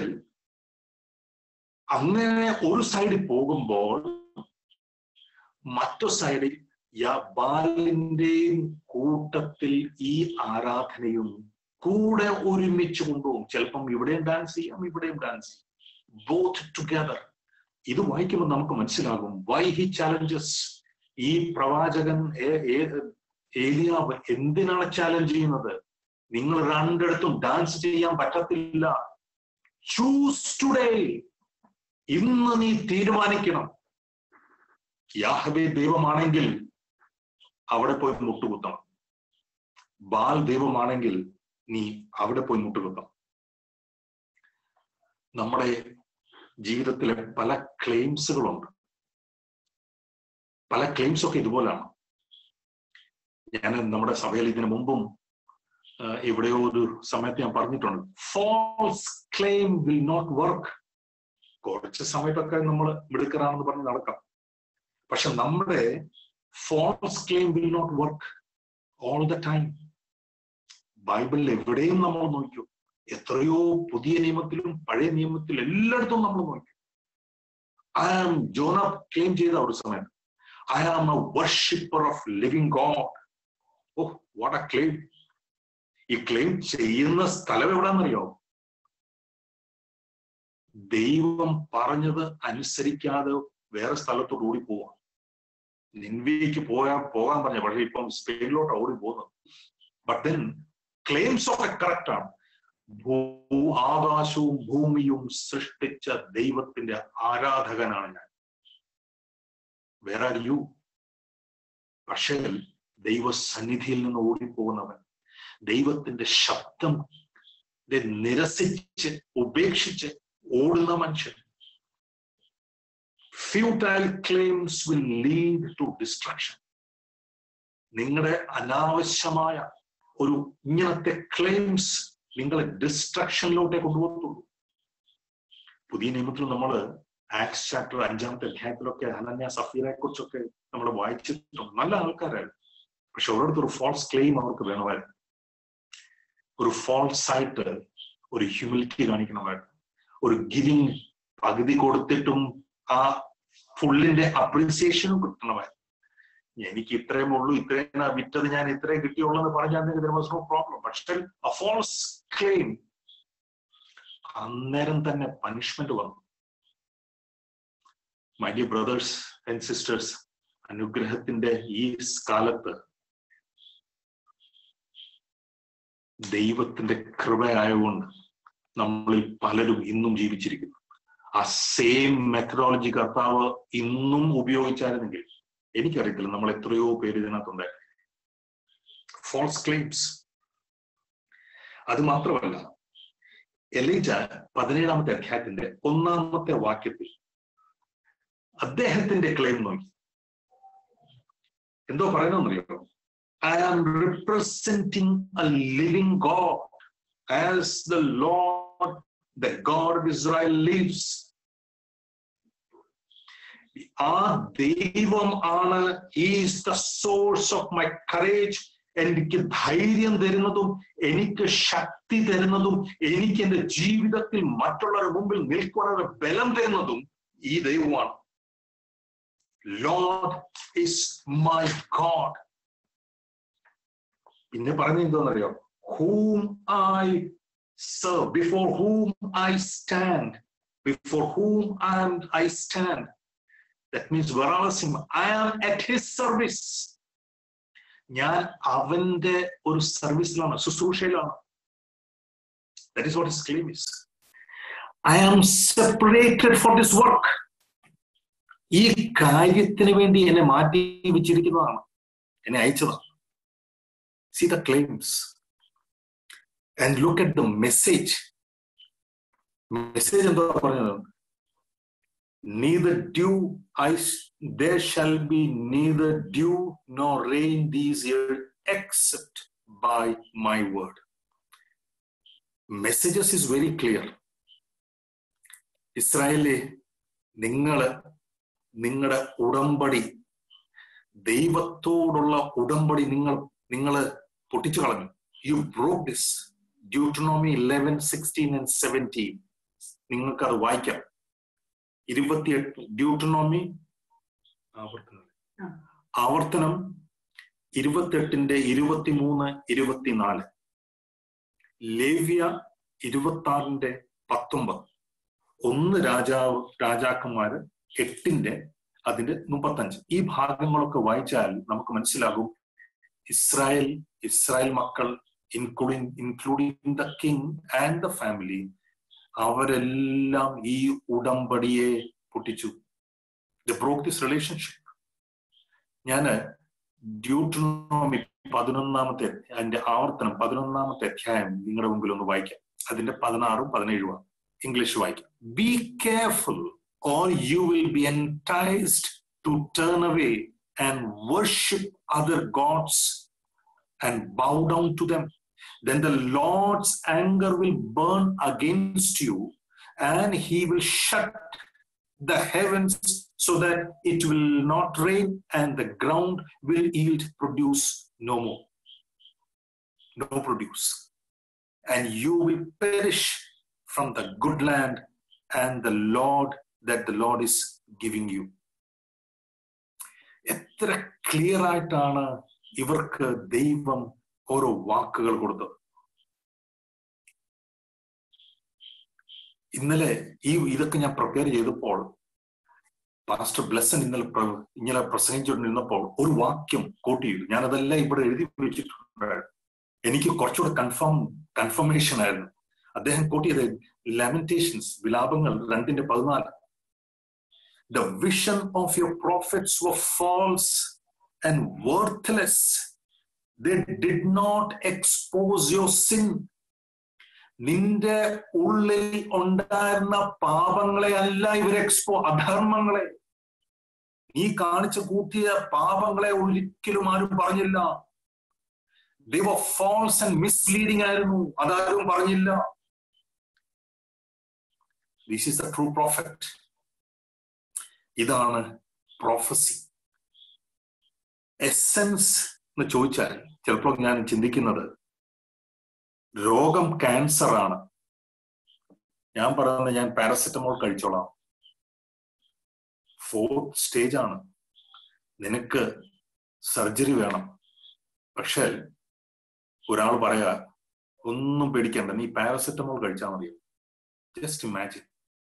അങ്ങനെ ഒരു സൈഡിൽ പോകുമ്പോൾ മറ്റു സൈഡിൽ ബാലിന്റെയും കൂട്ടത്തിൽ ഈ ആരാധനയും കൂടെ ഒരുമിച്ച് കൊണ്ടുപോകും ചിലപ്പം ഇവിടെയും ഡാൻസ് ചെയ്യാം ഇവിടെയും ഡാൻസ് ചെയ്യും ബോത്ത് ടുഗദർ ഇത് വായിക്കുമ്പോൾ നമുക്ക് മനസ്സിലാകും വൈ ഹി ചാലഞ്ചസ് ഈ പ്രവാചകൻ ഏലിയാവ് എന്തിനാണ് ചാലഞ്ച് ചെയ്യുന്നത് നിങ്ങൾ രണ്ടിടത്തും ഡാൻസ് ചെയ്യാൻ പറ്റത്തില്ല ചൂസ് ടുഡേ ഇന്ന് നീ തീരുമാനിക്കണം യാഹബേ ദൈവമാണെങ്കിൽ അവിടെ പോയി മുട്ടുകുത്തണം ബാൽ ദൈവമാണെങ്കിൽ നീ അവിടെ പോയി മുട്ടുകുത്തണം നമ്മുടെ ജീവിതത്തിലെ പല ക്ലെയിംസുകളുണ്ട് പല ക്ലെയിംസ് ഒക്കെ ഇതുപോലാണ് ഞാൻ നമ്മുടെ സഭയിൽ ഇതിനു മുമ്പും എവിടെയോ ഒരു സമയത്ത് ഞാൻ പറഞ്ഞിട്ടുണ്ട് false claim will not work കുറച്ച് സമയത്തൊക്കെ നമ്മൾ മിടുക്കറാണെന്ന് പറഞ്ഞ് നടക്കാം പക്ഷെ നമ്മുടെ false claim will not work all the time ബൈബിളിൽ എവിടെയും നമ്മൾ നോക്കൂ എത്രയോ പുതിയ നിയമത്തിലും പഴയ നിയമത്തിലും എല്ലായിടത്തും നമ്മൾ നോക്കി ഐ ആം ജോന ക്ലെയിം ചെയ്ത ഒരു സമയം I am a worshipper of living God oh what a claim ഈ ക്ലെയിം ചെയ്യുന്ന സ്ഥലം എവിടാന്നറിയോ ദൈവം പറഞ്ഞത് അനുസരിക്കാതെ വേറെ സ്ഥലത്തോട്ട് ഓടി പോവാം നിൻവിക്ക് പോയാൽ പോകാൻ പറഞ്ഞ പക്ഷേ ഇപ്പം സ്പെയിനിലോട്ട് ഓടി പോകുന്നത് ബട്ട് ദെൻ ക്ലെയിംസ് ഒക്കെ കറക്റ്റ് ആണ് ഭൂ ആകാശവും ഭൂമിയും സൃഷ്ടിച്ച ദൈവത്തിന്റെ ആരാധകനാണ് ഞാൻ വേറെ ആർ യു പക്ഷേ ദൈവസന്നിധിയിൽ നിന്ന് ഓടിപ്പോകുന്നവൻ ദൈവത്തിന്റെ ശബ്ദം നിരസിച്ച് ഉപേക്ഷിച്ച് ഓടുന്ന മനുഷ്യൻ futile claims will lead to destruction നിങ്ങളുടെ അനാവശ്യമായ ഒരു ഇങ്ങനത്തെ ക്ലെയിംസ് നിങ്ങളെ ഡിസ്ട്രക്ഷനിലോട്ടേ കൊണ്ടുപോകത്തുള്ളൂ പുതിയ നിയമത്തിൽ നമ്മൾ ആക്സ് ചാപ്റ്റർ അഞ്ചാമത്തെ അധ്യായത്തിലൊക്കെ അനന്യ സഫീറെ കുറിച്ചൊക്കെ നമ്മൾ വായിച്ചിട്ടുണ്ട് നല്ല ആൾക്കാരായിരുന്നു പക്ഷെ ഒരിടത്ത് ഒരു ഫോൾസ് ക്ലെയിം അവർക്ക് വേണമായിരുന്നു ഒരു ഫോൾസ് ആയിട്ട് ഒരു ഹ്യൂമിലിറ്റി കാണിക്കണമായിരുന്നു ഒരു ഗിവിങ് പകുതി കൊടുത്തിട്ടും ആ ഫുള്ളിന്റെ അപ്രീസിയേഷനും കിട്ടണമായിരുന്നു എനിക്ക് ഇത്രയും ഉള്ളൂ ഇത്രയും വിറ്റത് ഞാൻ ഇത്രയും കിട്ടിയുള്ളൂ എന്ന് പറഞ്ഞാൽ നോ പ്രോബ്ലം പക്ഷെ ഫോൾസ് ക്ലെയിം അന്നേരം തന്നെ പണിഷ്മെന്റ് വന്നു my dear brothers and sisters അനുഗ്രഹത്തിന്റെ ഈ കാലത്ത് ദൈവത്തിന്റെ കൃപയായതുകൊണ്ട് നമ്മളിൽ പലരും ഇന്നും ജീവിച്ചിരിക്കുന്നു ആ സെയിം മെത്തഡോളജി കർത്താവ് ഇന്നും ഉപയോഗിച്ചായിരുന്നെങ്കിൽ എനിക്കറിയത്തില്ല നമ്മൾ എത്രയോ പേര് ഇതിനകത്തുണ്ടായി ഫോൾസ് ക്ലെയിംസ് അത് മാത്രമല്ല എലീജ പതിനേഴാമത്തെ അധ്യായത്തിന്റെ ഒന്നാമത്തെ വാക്യത്തിൽ അദ്ദേഹത്തിന്റെ ക്ലെയിം നോക്കി എന്തോ പറയുന്നറിയോ I am representing a living God as the Lord the God Israel lives ആ ദൈവം ആണ് is the source of my courage എനിക്ക് ധൈര്യം തരുന്നതും എനിക്ക് ശക്തി തരുന്നതും എനിക്ക് എന്റെ ജീവിതത്തിൽ മറ്റുള്ളവരുടെ മുമ്പിൽ നിൽക്കുവാനുള്ള ബലം തരുന്നതും ഈ ദൈവമാണ് ലോഡ് ഇസ് മൈ ഗോഡ് പിന്നെ പറഞ്ഞ എന്തോന്നറിയോ whom I serve before whom I stand before whom I am I stand that means വരാളസിം I am at his service ഞാൻ അവന്റെ ഒരു സർവീസിലാണ് ശുശ്രൂഷയിലാണ് that is what his claim is I am separated for this work ഈ കാര്യത്തിന് വേണ്ടി എന്നെ മാറ്റി വെച്ചിരിക്കുന്നതാണ് എന്നെ അയച്ചതാണ് see the claims and look at the message message എന്താ പറഞ്ഞത് neither dew I there shall be neither dew nor rain these years except by my word. Messages is very clear. ഇസ്രായേലെ നിങ്ങൾ നിങ്ങളുടെ ഉടമ്പടി ദൈവത്തോടുള്ള ഉടമ്പടി നിങ്ങൾ നിങ്ങൾ പൊട്ടിച്ചു കളഞ്ഞു you broke this Deuteronomy eleven sixteen and seventeen നിങ്ങൾക്ക് അത് വായിക്കാം ഇരുപത്തിയെട്ട് ഡ്യൂട്ടണോമി ആവർത്തനം ആവർത്തനം ഇരുപത്തെട്ടിന്റെ ഇരുപത്തിമൂന്ന് ഇരുപത്തിനാല് ലേവ്യ ഇരുപത്തി ആറിന്റെ പത്തൊമ്പത് ഒന്ന് രാജാവ് രാജാക്കന്മാര് എട്ടിന്റെ അതിന്റെ മുപ്പത്തഞ്ച് ഈ ഭാഗങ്ങളൊക്കെ വായിച്ചാൽ നമുക്ക് മനസ്സിലാകും ഇസ്രായേൽ ഇസ്രായേൽ മക്കൾ including including the king and the family അവരെല്ലാം ഈ ഉടമ്പടിയെ പൊട്ടിച്ചു ദ ബ്രോക്ക് ദിസ് റിലേഷൻഷിപ്പ് ഞാന് ഡ്യൂട്രോമി പതിനൊന്നാമത്തെ അതിന്റെ ആവർത്തനം പതിനൊന്നാമത്തെ അധ്യായം നിങ്ങളുടെ മുമ്പിൽ ഒന്ന് വായിക്കാം അതിന്റെ പതിനാറും പതിനേഴുമാണ് ഇംഗ്ലീഷ് വായിക്കാം be careful or you will be enticed to turn away and worship other gods and bow down to them. Then the Lord's anger will burn against you, and he will shut the heavens so that it will not rain, and the ground will yield produce no more. No produce. And you will perish from the good land, and the Lord that the Lord is giving you. എത്ര clear ആയിട്ടാണ് ഇവർക്ക് ദൈവം ഓരോ വാക്കുകൾ കൊടുത്തത് ഇന്നലെ ഈ ഇതൊക്കെ ഞാൻ പ്രിപ്പയർ ചെയ്തപ്പോൾ പാസ്റ്റർ ബ്ലെസൻ ഇന്നലെ ഇന്നലെ പ്രസംഗിച്ചുകൊണ്ടിരുന്നപ്പോൾ ഒരു വാക്യം കോട്ട് ചെയ്തു ഞാൻ അതെല്ലാം ഇവിടെ എഴുതി വെച്ചിട്ടുണ്ട് എനിക്ക് കുറച്ചുകൂടെ കൺഫേം കൺഫർമേഷൻ ആയിരുന്നു അദ്ദേഹം കോട്ട് ചെയ്ത ലാമെന്റേഷൻസ് വിലാപങ്ങൾ രണ്ടിന്റെ പതിനാല് the vision of your prophets were false and worthless. They did not expose your sin. നിന്റെ ഉള്ളിൽ ഉണ്ടായിരുന്ന പാപങ്ങളെ അല്ല ഇവർ എക്സ്പോ അധർമ്മങ്ങളെ നീ കാണിച്ചു കൂട്ടിയ പാപങ്ങളെ ഒരിക്കലും ആരും പറഞ്ഞില്ല ദൈവ ഫോൾസ് ആൻഡ് മിസ്ലീഡിംഗ് ആയിരുന്നു അതാരും പറഞ്ഞില്ല this is the true prophet ഇതാണ് പ്രോഫസി എസെൻസ് എന്ന് ചോദിച്ചാൽ ചിലപ്പോൾ ഞാൻ ചിന്തിക്കുന്നത് രോഗം ക്യാൻസർ ആണ് ഞാൻ പറയുന്നത് ഞാൻ പാരസെറ്റമോൾ കഴിച്ചോളാം ഫോർത്ത് സ്റ്റേജ് ആണ് നിനക്ക് സർജറി വേണം പക്ഷേ ഒരാൾ പറയാ ഒന്നും പേടിക്കണ്ട നീ പാരസെറ്റമോൾ കഴിച്ചാൽ മതി ജസ്റ്റ് ഇമാജിൻ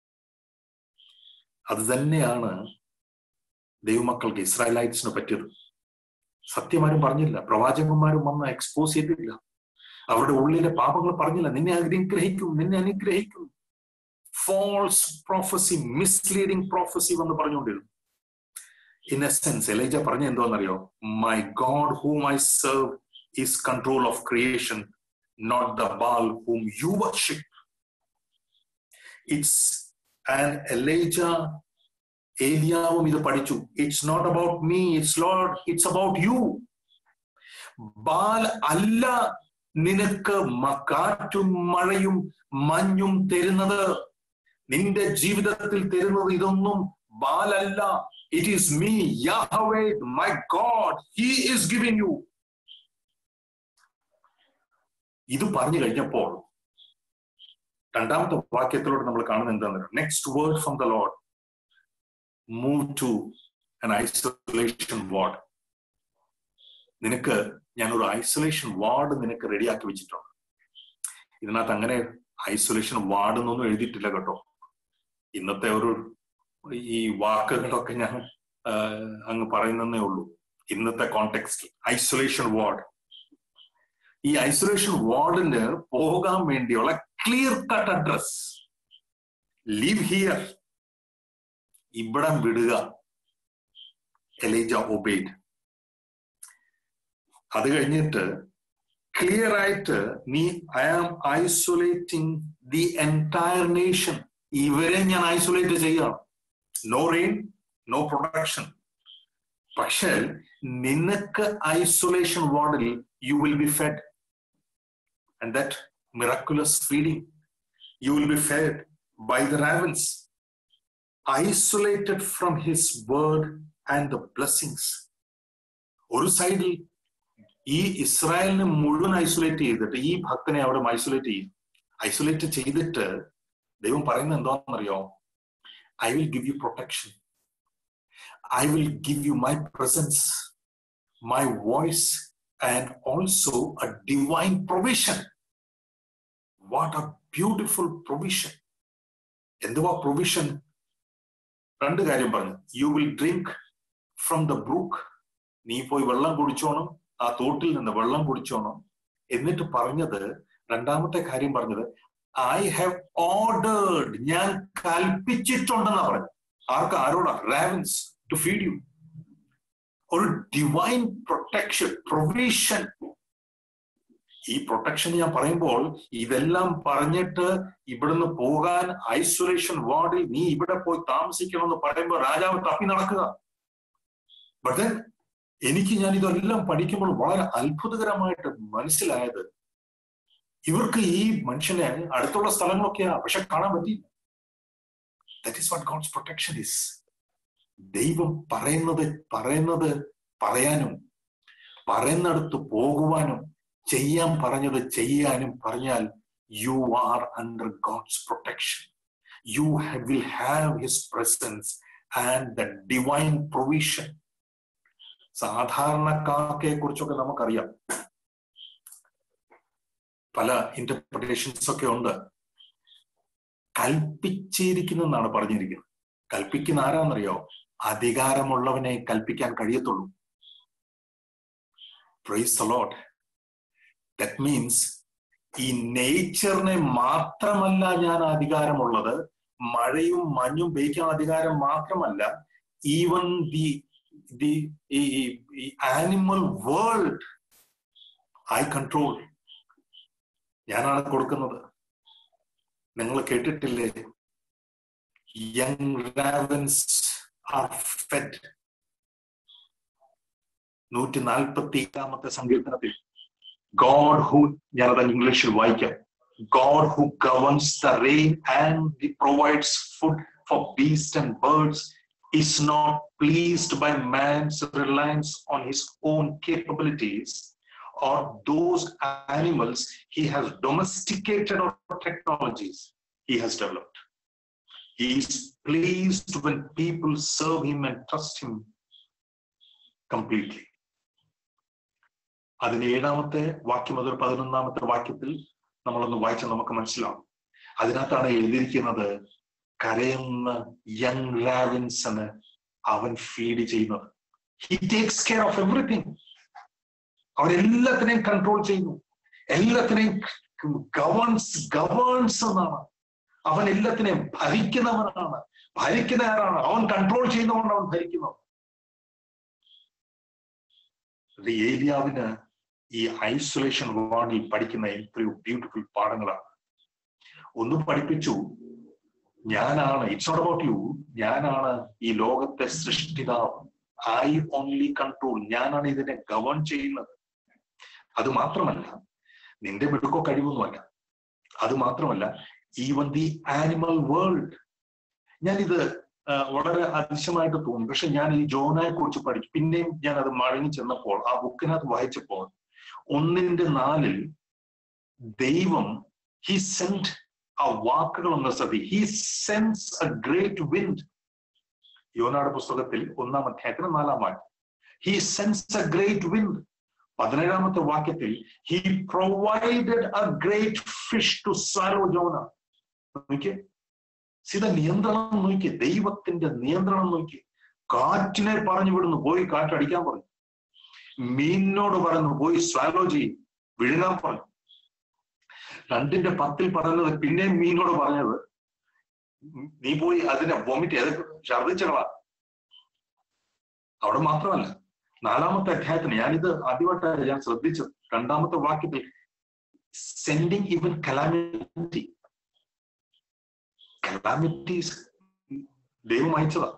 അത് തന്നെയാണ് ദൈവമക്കൾക്ക് ഇസ്രായേലൈറ്റ്സിന് പറ്റിയത് സത്യമാരും പറഞ്ഞില്ല പ്രവാചകന്മാരും വന്ന് എക്സ്പോസ് ചെയ്തില്ല അവരുടെ ഉള്ളിലെ പാപങ്ങൾ പറഞ്ഞില്ല നിന്നെ അനുഗ്രഹിക്കും നിന്നെ അനുഗ്രഹിക്കും ഫോൾസ് പ്രോഫസി മിസ്ലീഡിംഗ് പ്രോഫസി വന്ന് പറഞ്ഞുകൊണ്ടിരുന്നു ഇൻ എസെൻസ് എലൈജ പറഞ്ഞ എന്തോന്നറിയോ my God whom I serve is control of creation not the Baal whom you worship it's and Elijah ഏലിയാവും ഇത് പഠിച്ചു it's not about me it's Lord it's about you Baal അല്ല നിനക്ക് കാറ്റും മഴയും മഞ്ഞും തരുന്നത് നിന്റെ ജീവിതത്തിൽ തരുന്നത് ഇതൊന്നും ബാലല്ല it is me Yahweh my God he is giving you ഇത് പറഞ്ഞു കഴിഞ്ഞപ്പോൾ രണ്ടാമത്തെ വാക്യത്തിലൂടെ നമ്മൾ കാണുന്നത് എന്താണെന്ന് next word from the Lord move to an isolation ward നിനക്ക് ഞാൻ ഒരു ഐസൊലേഷൻ വാർഡ് നിനക്ക് റെഡിയാക്കി വെച്ചിട്ടുണ്ട് ഇതിനകത്ത് അങ്ങനെ ഐസൊലേഷൻ വാർഡ് എന്നൊന്നും എഴുതിയിട്ടില്ല കേട്ടോ ഇന്നത്തെ ഒരു ഈ വാക്കുകളൊക്കെ ഞാൻ അങ്ങ് പറയുന്നതേ ഉള്ളൂ ഇന്നത്തെ കോണ്ടെക്സ്റ്റ് ഐസൊലേഷൻ വാർഡ് ഈ ഐസൊലേഷൻ വാർഡിന് പോകാൻ വേണ്ടിയുള്ള clear cut address leave here ഇവിടം വിടുക എലൈജ ഒബേഡ് അത് കഴിഞ്ഞിട്ട് ക്ലിയർ ആയിട്ട് നീ I am isolating the entire nation ഇവരെ ഞാൻ ഐസൊലേറ്റ് ചെയ്യണം നോ റെയിൻ നോ പ്രൊഡക്ഷൻ പക്ഷേ നിനക്ക് ഐസൊലേഷൻ വാർഡിൽ you will be fed and that miraculous feeding. You will be fed by the ravens, isolated from his word and the blessings. ഒരു സൈഡിൽ ഈ ഇസ്രായേലിനെ മുഴുവൻ ഐസൊലേറ്റ് ചെയ്തിട്ട് ഈ ഭക്തനെ അവിടെ ഐസൊലേറ്റ് ചെയ്യും ഐസൊലേറ്റ് ചെയ്തിട്ട് ദൈവം പറയുന്നത് എന്താണെന്നറിയോ I will give you protection I will give you my presence my voice and also a divine provision what a beautiful provision എന്തുവാ പ്രൊവിഷൻ രണ്ട് കാര്യം പറഞ്ഞു you will drink from the brook നീ പോയി വെള്ളം കുടിച്ചോണം ആ തോട്ടിൽ നിന്ന് വെള്ളം കുടിച്ചോണം എന്നിട്ട് പറഞ്ഞത് രണ്ടാമത്തെ കാര്യം പറഞ്ഞത് ഐ ഹാവ് ഓർഡേർഡ് ഞാൻ കൽപ്പിച്ചിട്ടുണ്ടെന്നാ പറഞ്ഞത് ആർക്ക് ആരോടാ റാവൻസ് ടു ഫീഡ് യു ഒരു ഡിവൈൻ പ്രൊട്ടക്ഷൻ പ്രൊവിഷൻ ഈ പ്രൊട്ടക്ഷൻ ഞാൻ പറയുമ്പോൾ ഇതെല്ലാം പറഞ്ഞിട്ട് ഇവിടുന്ന് പോകാൻ ഐസൊലേഷൻ വാർഡിൽ നീ ഇവിടെ പോയി താമസിക്കണം എന്ന് പറയുമ്പോൾ രാജാവ് തപ്പി നടക്കുക ബട്ട് എനിക്ക് ഞാൻ ഇതെല്ലാം പഠിക്കുമ്പോൾ വളരെ അത്ഭുതകരമായിട്ട് മനസ്സിലായത് ഇവർക്ക് ഈ മനുഷ്യനെ അടുത്തുള്ള സ്ഥലങ്ങളൊക്കെയാ പക്ഷെ കാണാൻ പറ്റിയില്ല that is what God's protection is ദൈവം പറയുന്നത് പറയുന്നത് പറയാനും പറയുന്നിടത്ത് പോകുവാനും ചെയ്യാൻ പറഞ്ഞത് ചെയ്യാനും പറഞ്ഞാൽ you are under God's protection you will have his presence and the divine provision സാധാരണക്കാർക്കെ കുറിച്ചൊക്കെ നമുക്കറിയാം പല ഇന്റർപ്രിട്ടേഷൻസ് ഒക്കെ ഉണ്ട് കൽപ്പിച്ചിരിക്കുന്നെന്നാണ് പറഞ്ഞിരിക്കുന്നത് കൽപ്പിക്കുന്ന ആരാന്നറിയോ അധികാരമുള്ളവനെ കൽപ്പിക്കാൻ കഴിയത്തുള്ളൂ പ്രൈസ് അലോട്ട് ദറ്റ് മീൻസ് ഈ നേച്ചറിനെ മാത്രമല്ല ഞാൻ അധികാരമുള്ളത് മഴയും മഞ്ഞും പെയ്ക്കാൻ അധികാരം മാത്രമല്ല ഈവൻ ദി ദി ഈ ആനിമൽ വേൾഡ് ഐ കൺട്രോൾ ഞാനാണ് കൊടുക്കുന്നത് നിങ്ങൾ കേട്ടിട്ടില്ലേ യങ് റാവൻസ് ആർ ഫെഡ് നൂറ്റി നാൽപ്പത്തി ഏഴാമത്തെ സങ്കീർത്തനത്തിൽ ഗോഡ് ഹു ഞാനത് ഇംഗ്ലീഷിൽ വായിക്കാം God who governs the rain and provides food for beast and birds is not pleased by man's reliance on his own capabilities or those animals he has domesticated or technologies he has developed. He is pleased when people serve him and trust him completely. അതിന് ഏഴാമത്തെ വാക്യം മുതൽ പതിനൊന്നാമത്തെ വാക്യത്തിൽ നമ്മളൊന്ന് വായിച്ചാൽ നമുക്ക് മനസ്സിലാവും അതിനകത്താണ് എഴുതിയിരിക്കുന്നത് കരയുന്ന യങ് റാവിൻസിന് അവൻ ഫീഡ് ചെയ്യുന്നത് he takes care of everything അവൻ എല്ലാത്തിനെയും കൺട്രോൾ ചെയ്യുന്നു എല്ലാത്തിനെയും ഗവേൺസ് ഗവേൺസ് എന്നാണ് അവൻ എല്ലാത്തിനെയും ഭരിക്കുന്നവനാണ് ഭരിക്കുന്ന ആരാണ് അവൻ കൺട്രോൾ ചെയ്യുന്നതുകൊണ്ട് അവൻ ഭരിക്കുന്നത് ഏലിയാവിന് ഈ ഐസൊലേഷൻ വാർഡിൽ പഠിക്കുന്ന എത്രയോ ബ്യൂട്ടിഫുൾ പാഠങ്ങളാണ് ഒന്ന് പഠിപ്പിച്ചു ഞാനാണ് ഇറ്റ്സ് നോട്ട് അബൌട്ട് യു ഞാനാണ് ഈ ലോകത്തെ സൃഷ്ടിതാവ് ഐ ഓൺലി കൺട്രോൾ ഞാനാണ് ഇതിനെ ഗവൺ ചെയ്യുന്നത് അത് മാത്രമല്ല നിന്റെ മിടുക്കോ കഴിവൊന്നുമല്ല അത് മാത്രമല്ല ഈവൻ ദി ആനിമൽ വേൾഡ് ഞാനിത് വളരെ അതിശയമായിട്ട് തോന്നി പക്ഷെ ഞാൻ ഈ ജോനായെ കുറിച്ച് പഠിച്ചു പിന്നെയും ഞാൻ അത് മടങ്ങി ചെന്നപ്പോൾ ആ ബുക്കിനകത്ത് വായിച്ചപ്പോൾ ഒന്നിന്റെ നാലിൽ ദൈവം ഹി സെൻഡ് ആ വാക്കുകൾ ഒന്ന് ശ്രദ്ധി he sends a great wind യോനാട് പുസ്തകത്തിൽ ഒന്നാം അധ്യായത്തിന് നാലാം വാക്യം he sends a great wind പതിനേഴാമത്തെ വാക്യത്തിൽ he provided a great fish to swallow Jonah നോക്കിയേ സിത നിയന്ത്രണം നോക്കി ദൈവത്തിന്റെ നിയന്ത്രണം നോക്കി കാറ്റിനെ പറഞ്ഞു വിടുന്നു പോയി കാറ്റടിക്കാൻ പറഞ്ഞു മീനിനോട് പറഞ്ഞു പോയി സ്വാലോ ചെയ്യും വിഴുങ്ങാൻ പറഞ്ഞു രണ്ടിന്റെ പത്തിൽ പറഞ്ഞത് പിന്നെയും മീനോട് പറഞ്ഞത് നീ പോയി അതിനെ വോമിറ്റ് ചെയ്ത് ഛർദിച്ചകളാ അവിടെ മാത്രമല്ല നാലാമത്തെ അധ്യായത്തിന് ഞാനിത് ആദ്യമായിട്ട് ഞാൻ ശ്രദ്ധിച്ചത് രണ്ടാമത്തെ വാക്യത്തിൽ സെൻഡിങ് ഈവൻ കലാമിറ്റി കലാമിറ്റീസ് ദൈവം അയച്ചതാ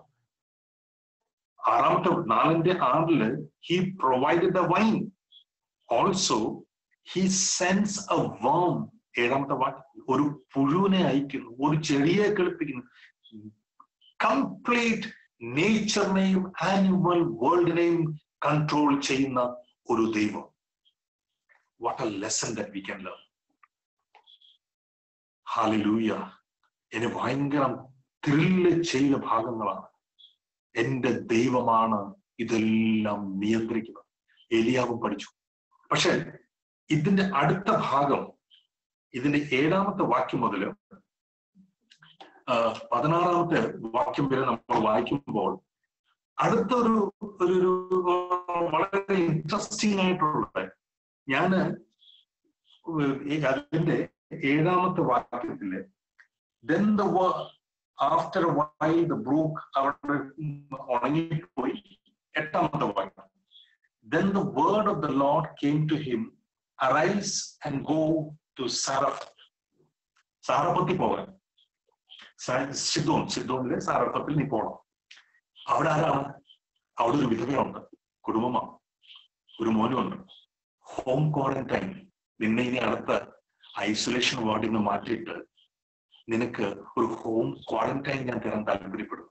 ആറാമത്തെ നാലിന്റെ ആറില് he provided the vine also he sends a worm ഏഴാമത്തെ വാക്ക് ഒരു പുഴുവിനെ അയക്കുന്നു ഒരു ചെടിയെ കളിപ്പിക്കുന്നു കംപ്ലീറ്റ് നേച്ചറിനെയും ആനിമൽ വേൾഡിനെയും കൺട്രോൾ ചെയ്യുന്ന ഒരു ദൈവം what a lesson that we can learn hallelujah എന്നെ ഭയങ്കര ത്രില്ല് ചെയ്ത ഭാഗങ്ങളാണ് എന്റെ ദൈവമാണ് ഇതെല്ലാം നിയന്ത്രിക്കുന്നത് എലിയാവും പഠിച്ചു പക്ഷെ ഇതിന്റെ അടുത്ത ഭാഗം ഇതിന്റെ ഏഴാമത്തെ വാക്യം മുതൽ പതിനാറാമത്തെ വാക്യം വരെ നമ്മൾ വായിക്കുമ്പോൾ അടുത്തൊരു ഒരു ഒരു വളരെ ഇൻട്രസ്റ്റിംഗ് ആയിട്ടുള്ള ഞാന് അതിന്റെ ഏഴാമത്തെ വാക്യത്തില് then the after while the brook അവിടെ ഉണങ്ങിപ്പോയി എട്ടാമത്തെ വാക്യം then the word of the Lord came to him arise and go to Zarephath സാറപ്പത്തിൽ പോകാൻ സിദ്ധോൺ സിദ്ധോണിലെ സാറപ്പത്തിൽ നീ പോകണം അവിടെ ആരാണ് അവിടെ ഒരു വിധവയുണ്ട് കുടുംബമാണ് ഒരു മോനുമുണ്ട് ഹോം ക്വാറന്റൈൻ നിന്നെ ഇനി അടുത്ത ഐസൊലേഷൻ വാർഡിൽ നിന്ന് മാറ്റിയിട്ട് നിനക്ക് ഒരു ഹോം ക്വാറന്റൈൻ ഞാൻ തരാൻ താല്പര്യപ്പെടും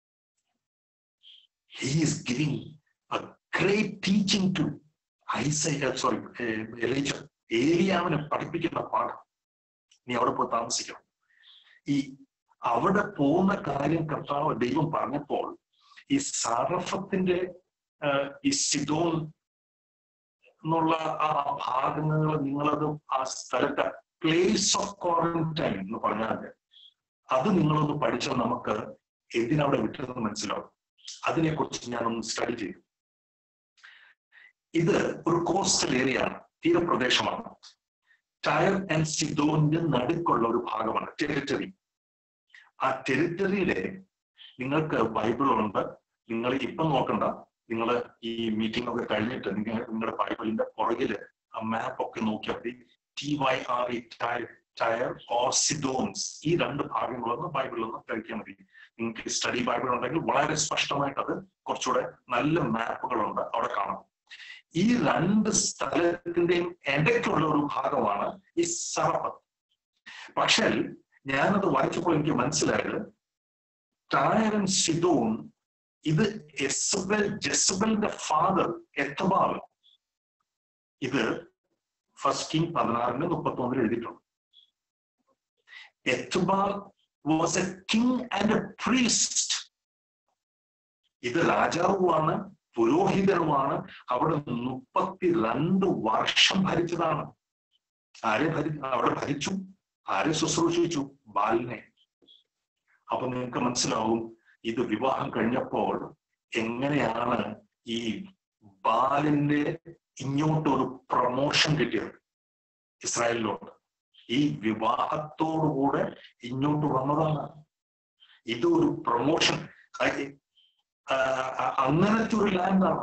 he is giving a great teaching to ഐസ സോറി എലീജ ഏലിയാവിനെ പഠിപ്പിക്കുന്ന പാഠം നീ അവിടെ പോയി താമസിക്കണം ഈ അവിടെ പോകുന്ന കാര്യം കർത്താവ് ദൈവം പറഞ്ഞപ്പോൾ ഈ സാറഫത്തിന്റെ ഈ സിദോൻ എന്നുള്ള ആ ഭാഗങ്ങൾ നിങ്ങളത് ആ സ്ഥലത്തെ പ്ലേസ് ഓഫ് ക്വാറന്റൈൻ എന്ന് പറഞ്ഞാൽ അത് നിങ്ങളൊന്ന് പഠിച്ചാൽ നമുക്ക് എന്തിനവിടെ വിട്ടതെന്ന് മനസ്സിലാവും അതിനെക്കുറിച്ച് ഞാനൊന്ന് സ്റ്റഡി ചെയ്തു ഇത് ഒരു കോസ്റ്റൽ ഏരിയ ആണ് തീരപ്രദേശമാണ് ടയർ ആൻഡ് സിദോന്റെ നടുക്കുള്ള ഒരു ഭാഗമാണ് ടെറിറ്ററി ആ ടെറിറ്ററിയിലെ നിങ്ങൾക്ക് ബൈബിൾ ഉണ്ട് നിങ്ങൾ ഇപ്പം നോക്കണ്ട നിങ്ങൾ ഈ മീറ്റിംഗ് ഒക്കെ കഴിഞ്ഞിട്ട് നിങ്ങൾ നിങ്ങളുടെ ബൈബിളിന്റെ പുറകില് ആ മാപ്പ് ഒക്കെ നോക്കിയാൽ മതി T Y R E Tyre or Sidons ഈ രണ്ട് ഭാഗങ്ങളൊന്ന് ബൈബിളിൽ ഒന്ന് കഴിക്കാൻ മതി നിങ്ങൾക്ക് സ്റ്റഡി ബൈബിൾ ഉണ്ടെങ്കിൽ വളരെ സ്പഷ്ടമായിട്ട് അത് കുറച്ചുകൂടെ നല്ല മാപ്പുകളുണ്ട് അവിടെ കാണാം ഈ രണ്ട് സ്ഥലത്തിന്റെയും ഇടയ്ക്കുള്ള ഒരു ഭാഗമാണ് ഈ സർപ്പത്ത് പക്ഷേ ഞാനത് വായിച്ചപ്പോൾ എനിക്ക് മനസ്സിലായത് ടയർ സിഡോൺ ഇത് എസബൽ ജെസബലിന്റെ ഫാദർ എത്തബാൽ ഇത് ഫസ്റ്റ് കിങ് പതിനാറിന് മുപ്പത്തി ഒന്നിൽ എഴുതിയിട്ടുണ്ട് Ethbaal was a king and a priest ഇത് രാജാവുമാണ് പുരോഹിതനുമാണ് അവിടെ മുപ്പത്തിരണ്ട് വർഷം ഭരിച്ചതാണ് ആരെ ഭരി അവിടെ ഭരിച്ചു ആരെ ശുശ്രൂഷിച്ചു ബാലിനെ അപ്പൊ നിങ്ങൾക്ക് മനസ്സിലാവും ഇത് വിവാഹം കഴിഞ്ഞപ്പോൾ എങ്ങനെയാണ് ഈ ബാലിന്റെ ഇങ്ങോട്ട് ഒരു പ്രൊമോഷൻ കിട്ടിയത് ഇസ്രായേലിലോട്ട് ഈ വിവാഹത്തോടുകൂടെ ഇങ്ങോട്ട് വന്നതാണ് ഇത് ഒരു പ്രൊമോഷൻ അങ്ങനത്തെ ഒരു ലാൻഡാണ്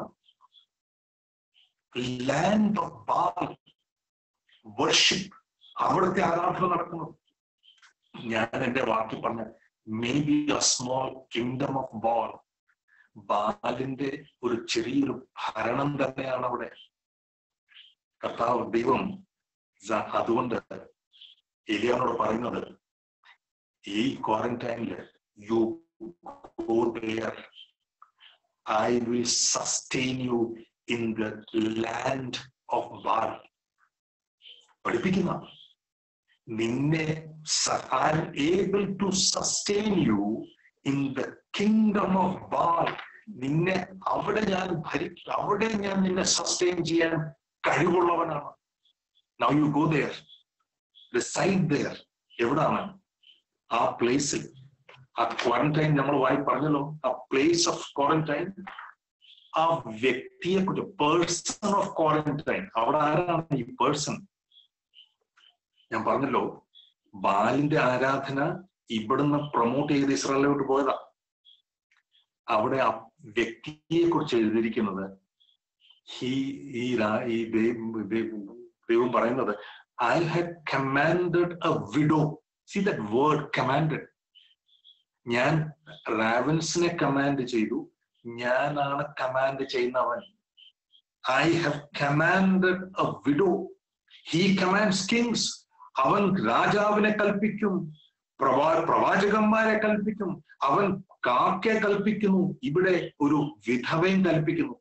ലാൻഡ് ഓഫ് ബാൽ വർഷിപ്പ് അവിടുത്തെ ആരാധന നടക്കുന്നു ഞാൻ എന്റെ വാക്കി പറഞ്ഞ may be a small kingdom of Baal ബാലിന്റെ ഒരു ചെറിയൊരു ഭരണം തന്നെയാണ് അവിടെ കർത്താവ് ദൈവം അതുകൊണ്ട് എലിയാനോട് പറയുന്നത് ഈ ക്വാറന്റൈനില് you go there I will sustain you in the land of Baal പഠിപ്പിക്കുന്ന നിന്നെ I am able to sustain you in the kingdom of Baal നിന്നെ അവിടെ ഞാൻ ഭരിക്കും അവിടെ ഞാൻ നിന്നെ സസ്റ്റെയിൻ ചെയ്യാൻ കഴിവുള്ളവനാണ് now you go there side there എവിടാണ് ആ പ്ലേസിൽ ആ ക്വാറന്റൈൻ നമ്മൾ വായി പറഞ്ഞല്ലോ ആ പ്ലേസ് ഓഫ് ക്വാറന്റൈൻ ആ വ്യക്തിയെ കുറിച്ച് പേഴ്സൺ ഓഫ് ക്വാറന്റൈൻ അവിടെ ആരാണ് ഈ പേഴ്സൺ ഞാൻ പറഞ്ഞല്ലോ ബാലിന്റെ ആരാധന ഇവിടുന്ന് പ്രൊമോട്ട് ചെയ്ത് ഇസ്രായേലിലോട്ട് പോയതാ അവിടെ ആ വ്യക്തിയെ കുറിച്ച് എഴുതിയിരിക്കുന്നത് ഹി ഈ ഈ ദൈവം പറയുന്നത് I have commanded a widow see that word commanded ഞാൻ റാവൻസിനെ കമാൻഡ് ചെയ്തു ഞാനാണ് കമാൻഡ് ചെയ്യുന്നവൻ I have commanded a widow he commands kings അവൻ രാജാവിനെ കൽപ്പിക്കും പ്രവാ പ്രവാചകന്മാരെ കൽപ്പിക്കും അവൻ കാക്കെ കൽപ്പിക്കുന്നു ഇവിടെ ഒരു വിധവയും കൽപ്പിക്കുന്നു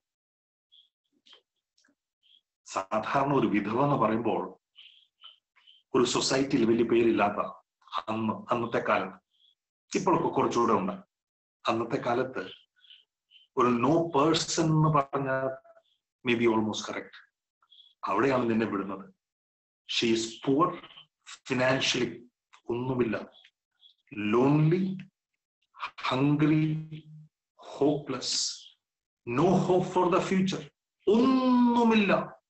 സാധാരണ ഒരു വിധവ എന്ന് പറയുമ്പോൾ ഒരു സൊസൈറ്റിയിൽ വലിയ പേരില്ലാത്ത അന്ന് അന്നത്തെ കാലത്ത് ഇപ്പോഴൊക്കെ കുറച്ചുകൂടെ ഉണ്ട് അന്നത്തെ കാലത്ത് ഒരു നോ പേഴ്സൺ എന്ന് പറഞ്ഞാൽ മേ ബി ഓൾമോസ്റ്റ് കറക്റ്റ് അവിടെയാണ് നിന്നെ വിടുന്നത് ഷീസ് പുവർ ഫിനാൻഷ്യലി ഒന്നുമില്ല lonely hungry hopeless no hope for the future ഒന്നുമില്ല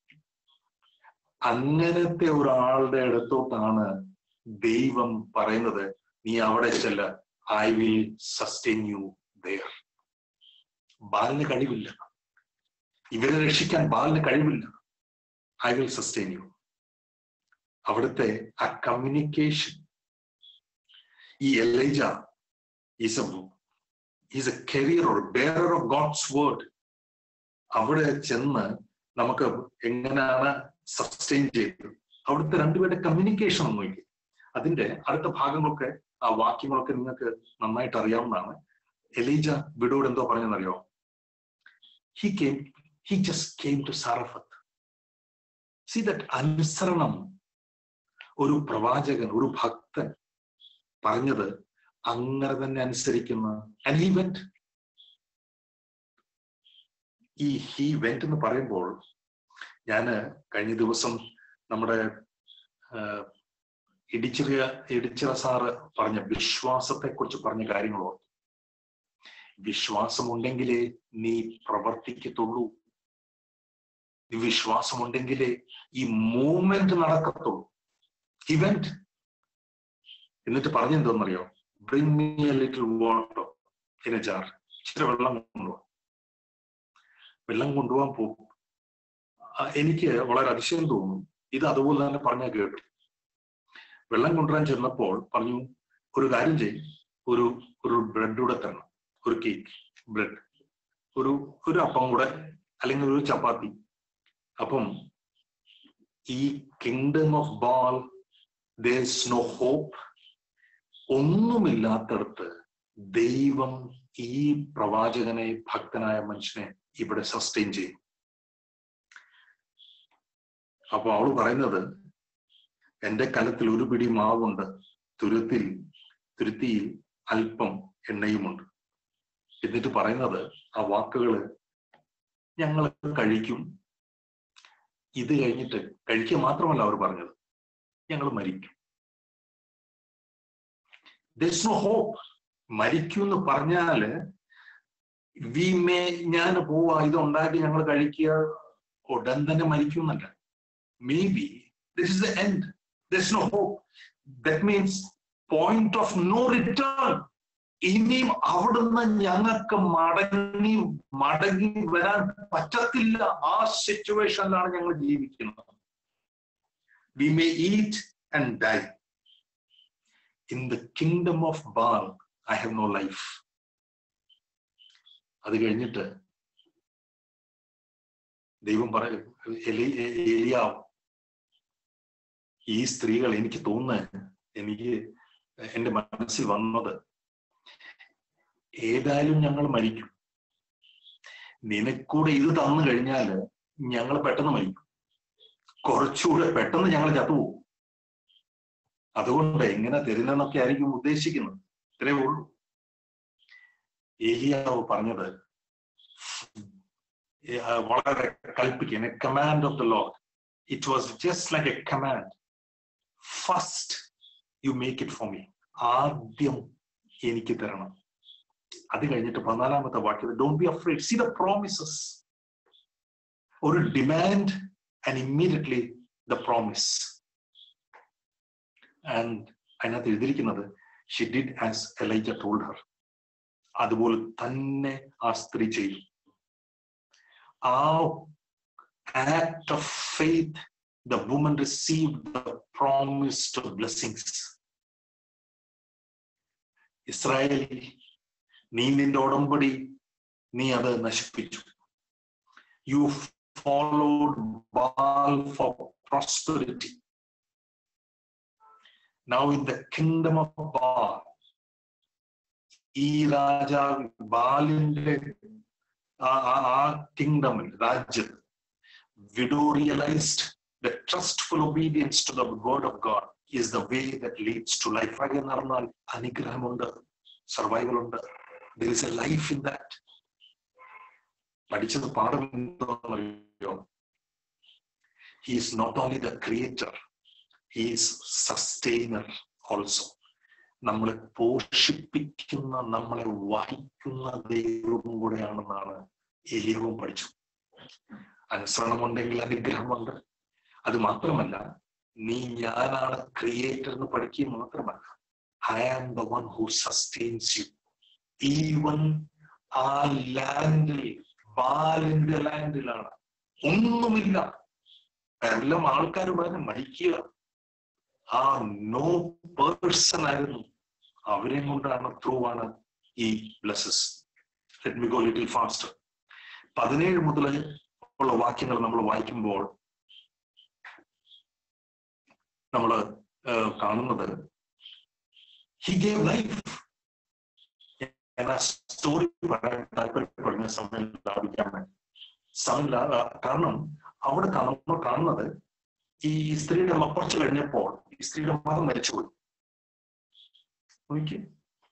അങ്ങനത്തെ ഒരാളുടെ അടുത്തോട്ടാണ് ദൈവം പറയുന്നത് നീ അവിടെ ചെല്ല I will sustain you there ബാലിന് കഴിവില്ല ഇവരെ രക്ഷിക്കാൻ ബാലിന് കഴിവില്ല ഐ വിൽ സസ്റ്റെയിൻ യു അവിടുത്തെ ആ കമ്മ്യൂണിക്കേഷൻ ഈ Elijah is a is a carrier or bearer of God's word അവിടെ ചെന്ന് നമുക്ക് എങ്ങനെയാണ് സസ്റ്റെയിൻ ചെയ്തത് അവിടുത്തെ രണ്ടുപേരുടെ കമ്മ്യൂണിക്കേഷൻ ഒന്നുമില്ല അതിന്റെ അടുത്ത ഭാഗങ്ങളൊക്കെ ആ വാക്യങ്ങളൊക്കെ നിങ്ങൾക്ക് നന്നായിട്ട് അറിയാവുന്നതാണ് എലീജ വിടോട് എന്തോ പറഞ്ഞെന്നറിയോ he came he just came to Zarephath see that അനുസരണം ഒരു പ്രവാചകൻ ഒരു ഭക്തൻ പറഞ്ഞത് അങ്ങനെ തന്നെ അനുസരിക്കുന്ന ആൻഡ് ഹി വെന്റ് ഈ ഹി വെന്റ് എന്ന് പറയുമ്പോൾ ഞാന് കഴിഞ്ഞ ദിവസം നമ്മുടെ ഇടിച്ചിറ ഇടിച്ചിറ സാറ് പറഞ്ഞ വിശ്വാസത്തെ കുറിച്ച് പറഞ്ഞ കാര്യങ്ങൾ ഓർത്തു വിശ്വാസമുണ്ടെങ്കിലേ നീ പ്രവർത്തിക്കത്തുള്ളൂ വിശ്വാസമുണ്ടെങ്കിലേ ഈ മൂവ്മെന്റ് നടക്കത്തുള്ളൂ ഇവന്റ് എന്നിട്ട് പറഞ്ഞെന്തോന്നറിയോ bring me A little water in A jar ഇച്ചിരി വെള്ളം കൊണ്ടുപോകാം വെള്ളം കൊണ്ടുപോകാൻ പോകും എനിക്ക് വളരെ അതിശയം തോന്നും ഇത് അതുപോലെ തന്നെ പറഞ്ഞാൽ കേട്ടു വെള്ളം കൊണ്ടുവരാൻ ചെന്നപ്പോൾ പറഞ്ഞു ഒരു കാര്യം ചെയ്യും ഒരു ഒരു ബ്രെഡ് കൂടെ തരണം ഒരു കേക്ക് ബ്രെഡ് ഒരു ഒരു അപ്പം കൂടെ അല്ലെങ്കിൽ ഒരു ചപ്പാത്തി അപ്പം ഈ kingdom of Baal does no hope ഒന്നുമില്ലാത്തടത്ത് ദൈവം ഈ പ്രവാചകനെ ഭക്തനായ മനുഷ്യനെ ഇവിടെ സസ്റ്റെയിൻ ചെയ്യും അപ്പൊ അവള് പറയുന്നത് എന്റെ കലത്തിൽ ഒരു പിടി മാവുണ്ട് തുരുത്തിൽ തുരുത്തിയിൽ അല്പം എണ്ണയുമുണ്ട് എന്നിട്ട് പറയുന്നത് ആ വാക്കുകള് ഞങ്ങൾ കഴിക്കും ഇത് കഴിഞ്ഞിട്ട് കഴിക്കുക മാത്രമല്ല അവർ പറഞ്ഞത് ഞങ്ങൾ മരിക്കും ദസ് നോ ഹോപ്പ് മരിക്കും എന്ന് പറഞ്ഞാല് വി മേ ഞാൻ പോവാ ഇത് ഉണ്ടാക്കി ഞങ്ങൾ കഴിക്കുക ഉടൻ തന്നെ മരിക്കും എന്നല്ല may be this is the end this no hope that means point of no return ഇനിയും അവിടുന്ന് ഞങ്ങൾക്ക് മടങ്ങി മടങ്ങി വരാൻ പറ്റത്തില്ല ആ സിറ്റുവേഷനിലാണ് ഞങ്ങൾ ജീവിക്കുന്നത് we may eat and die in the kingdom of Baal I have no life അത് കഴിഞ്ഞിട്ട് ദൈവം പറയും എലിയാവ് ഈ സ്ത്രീകൾ എനിക്ക് തോന്നുന്നത് എനിക്ക് എന്റെ മനസ്സിൽ വന്നത് ഏതായാലും ഞങ്ങൾ മരിക്കും നിനക്കൂടെ ഇത് തന്നു കഴിഞ്ഞാൽ ഞങ്ങൾ പെട്ടെന്ന് മരിക്കും കുറച്ചുകൂടെ പെട്ടെന്ന് ഞങ്ങൾ ചത്തുപോകും അതുകൊണ്ട് എങ്ങനെ തരുന്നെന്നൊക്കെ ആയിരിക്കും ഉദ്ദേശിക്കുന്നത് ഇത്രേ ഉള്ളൂ ഏലിയാവ് പറഞ്ഞത് വളരെ കൽപ്പിക്കുന്ന command of the Lord it was just like a command first you make it for me ആദ്യം എനിക്ക് തരണം അത് കഴിഞ്ഞിട്ട് പതിനാലാമത്തെ വാക്യം don't be afraid see the promises ഒരു demand and immediately the promise and അതിനകത്ത് എഴുതിയിരിക്കുന്നത് she did as Elijah told her അതുപോലെ തന്നെ ആ സ്ത്രീ ചെയ്തു ആ act of faith the woman receive the promised blessings ഇസ്രായേലി നീ നിന്റെ ഉടമ്പടി നീ അത് നശിപ്പിച്ചു U followed Baal for prosperity. Now in the kingdom of Baal, ഈ രാജാവ് ബാലിന്റെ ആ ആ കിങ്ഡമിൽ രാജ്യത്ത് widow realised the trustful obedience to the word of God is the way that leads to life എന്ന് പറഞ്ഞാൽ അനുഗ്രഹമുണ്ട് സർവൈവൽ ഉണ്ട് there is a life in that പഠിച്ചത് പാഠമെന്തോന്നറിയോ he's not only the creator he's sustainer also നമ്മളെ പോഷിപ്പിക്കുന്ന നമ്മളെ വഹിക്കുന്ന ദൈവവും കൂടെയാണെന്നാണ് ഏലിയവും പഠിച്ചു അനുസരണമുണ്ടെങ്കിൽ അനുഗ്രഹമുണ്ട് അത് മാത്രമല്ല നീ ഞാനാണ് ക്രിയേറ്റർ എന്ന് പഠിക്കുക മാത്രമല്ല I am the one who sustains you even ആ ലാൻഡിൽ ബാലിന്റെ ലാൻഡിലാണ് ഒന്നുമില്ല എല്ലാം ആൾക്കാർ പറഞ്ഞ് മരിക്കുക ആ നോ പേഴ്സൺ ആയിരുന്നു അവരെ കൊണ്ടാണ് ത്രൂ ആണ് ഈ blesses let me go little faster പതിനേഴ് മുതൽ ഉള്ള വാക്യങ്ങൾ നമ്മൾ വായിക്കുമ്പോൾ നമ്മൾ കാണുന്നത് ഹി ഗേവ് ലൈഫ് ഞാൻ ആ സ്റ്റോറി പറയാൻ താല്പര്യപ്പെടുന്ന സമയം ലാഭിക്കാൻ വേണ്ടി സമയം കാരണം അവിടെ നമ്മൾ കാണുന്നത് ഈ സ്ത്രീയുടെ കുറച്ച് കഴിഞ്ഞപ്പോൾ ഈ സ്ത്രീയുടെ മതം മരിച്ചുപോയി നോക്കി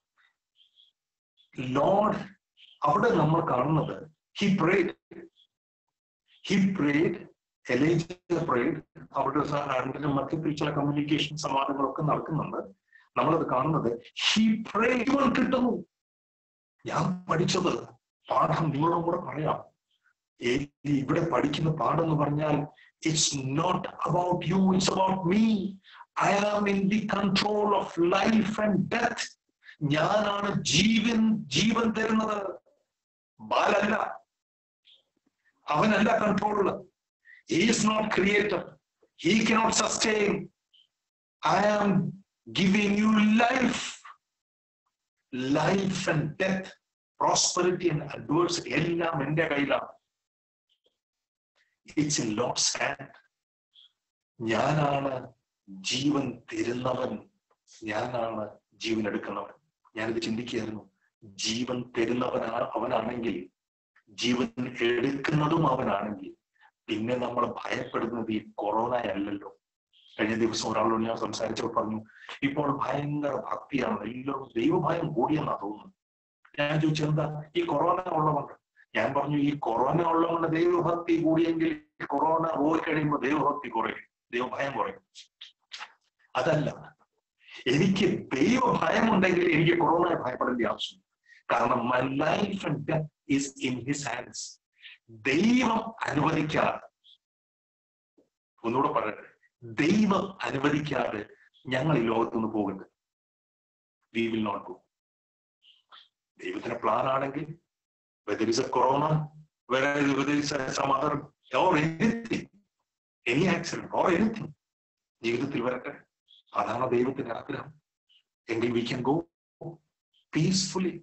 ലോഡ് അവിടെ നമ്മൾ കാണുന്നത് he prayed he prayed Elijah prayed അവിടെ രണ്ടിന് മധ്യത്തിൽ ചില കമ്മ്യൂണിക്കേഷൻ സംവാദങ്ങളൊക്കെ നടക്കുന്നുണ്ട് നമ്മളത് കാണുന്നത് ഹി പ്രേഡ് കിട്ടുന്നു ഞാൻ പഠിച്ചത് പാഠം നിങ്ങളോടും കൂടെ പറയാം ഇവിടെ പഠിക്കുന്ന പാഠം എന്ന് പറഞ്ഞാൽ it's not about you it's about me I am in the control of life and death ഞാനാണ് ജീവൻ ജീവൻ തരുന്നത് ബാലല്ല അവനല്ല കൺട്രോളില് is not creator he cannot sustain I am giving you life life and death prosperity and adversity എല്ലാം എന്റെ കയ്യിലാണ് ഇറ്റ്സ് ഇൻ ലോഡ്സ് ഹാൻഡ് ഞാനാണ് ജീവൻ തരുന്നവൻ ഞാനാണ് ജീവൻ എടുക്കുന്നവൻ ഞാനിത് ചിന്തിക്കുകയായിരുന്നു ജീവൻ തരുന്നവനാ അവനാണെങ്കിൽ ജീവൻ എടുക്കുന്നതും അവനാണെങ്കിൽ പിന്നെ നമ്മൾ ഭയപ്പെടുന്നത് ഈ കൊറോണ അല്ലല്ലോ കഴിഞ്ഞ ദിവസം ഒരാളോട് ഞാൻ സംസാരിച്ചപ്പോൾ പറഞ്ഞു ഇപ്പോൾ ഭയങ്കര ഭക്തിയാണ് എല്ലാവരും ദൈവഭയം കൂടിയെന്നാ തോന്നുന്നു ഞാൻ ചോദിച്ചു എന്താ ഈ കൊറോണ ഉള്ളതുകൊണ്ട് ഞാൻ പറഞ്ഞു ഈ കൊറോണ ഉള്ളതുകൊണ്ട് ദൈവഭക്തി കൂടിയെങ്കിൽ കൊറോണ പോയി കഴിയുമ്പോൾ ദൈവഭക്തി കുറയും ദൈവഭയം കുറയും അതല്ല എനിക്ക് ദൈവഭയം ഉണ്ടെങ്കിൽ എനിക്ക് കൊറോണയെ ഭയപ്പെടേണ്ട ആവശ്യം കാരണം my life and death is in his hands ദൈവം അനുവദിക്കാതെ ഒന്നുകൂടെ പറയട്ടെ ദൈവം അനുവദിക്കാതെ ഞങ്ങൾ ഈ ലോകത്ത് നിന്ന് പോകുന്നത് വി വിൽ നോട്ട് ഗോ ദൈവത്തിന്റെ പ്ലാൻ ആണെങ്കിൽ whether it's a corona, whether, whether it's a, some other, or anything, any accident or anything, ജീവിതത്തിൽ വരട്ടെ അതാണ് ദൈവത്തിന്റെ ആഗ്രഹം എങ്കിൽ വി ക്യാൻ ഗോ പീസ്ഫുള്ളി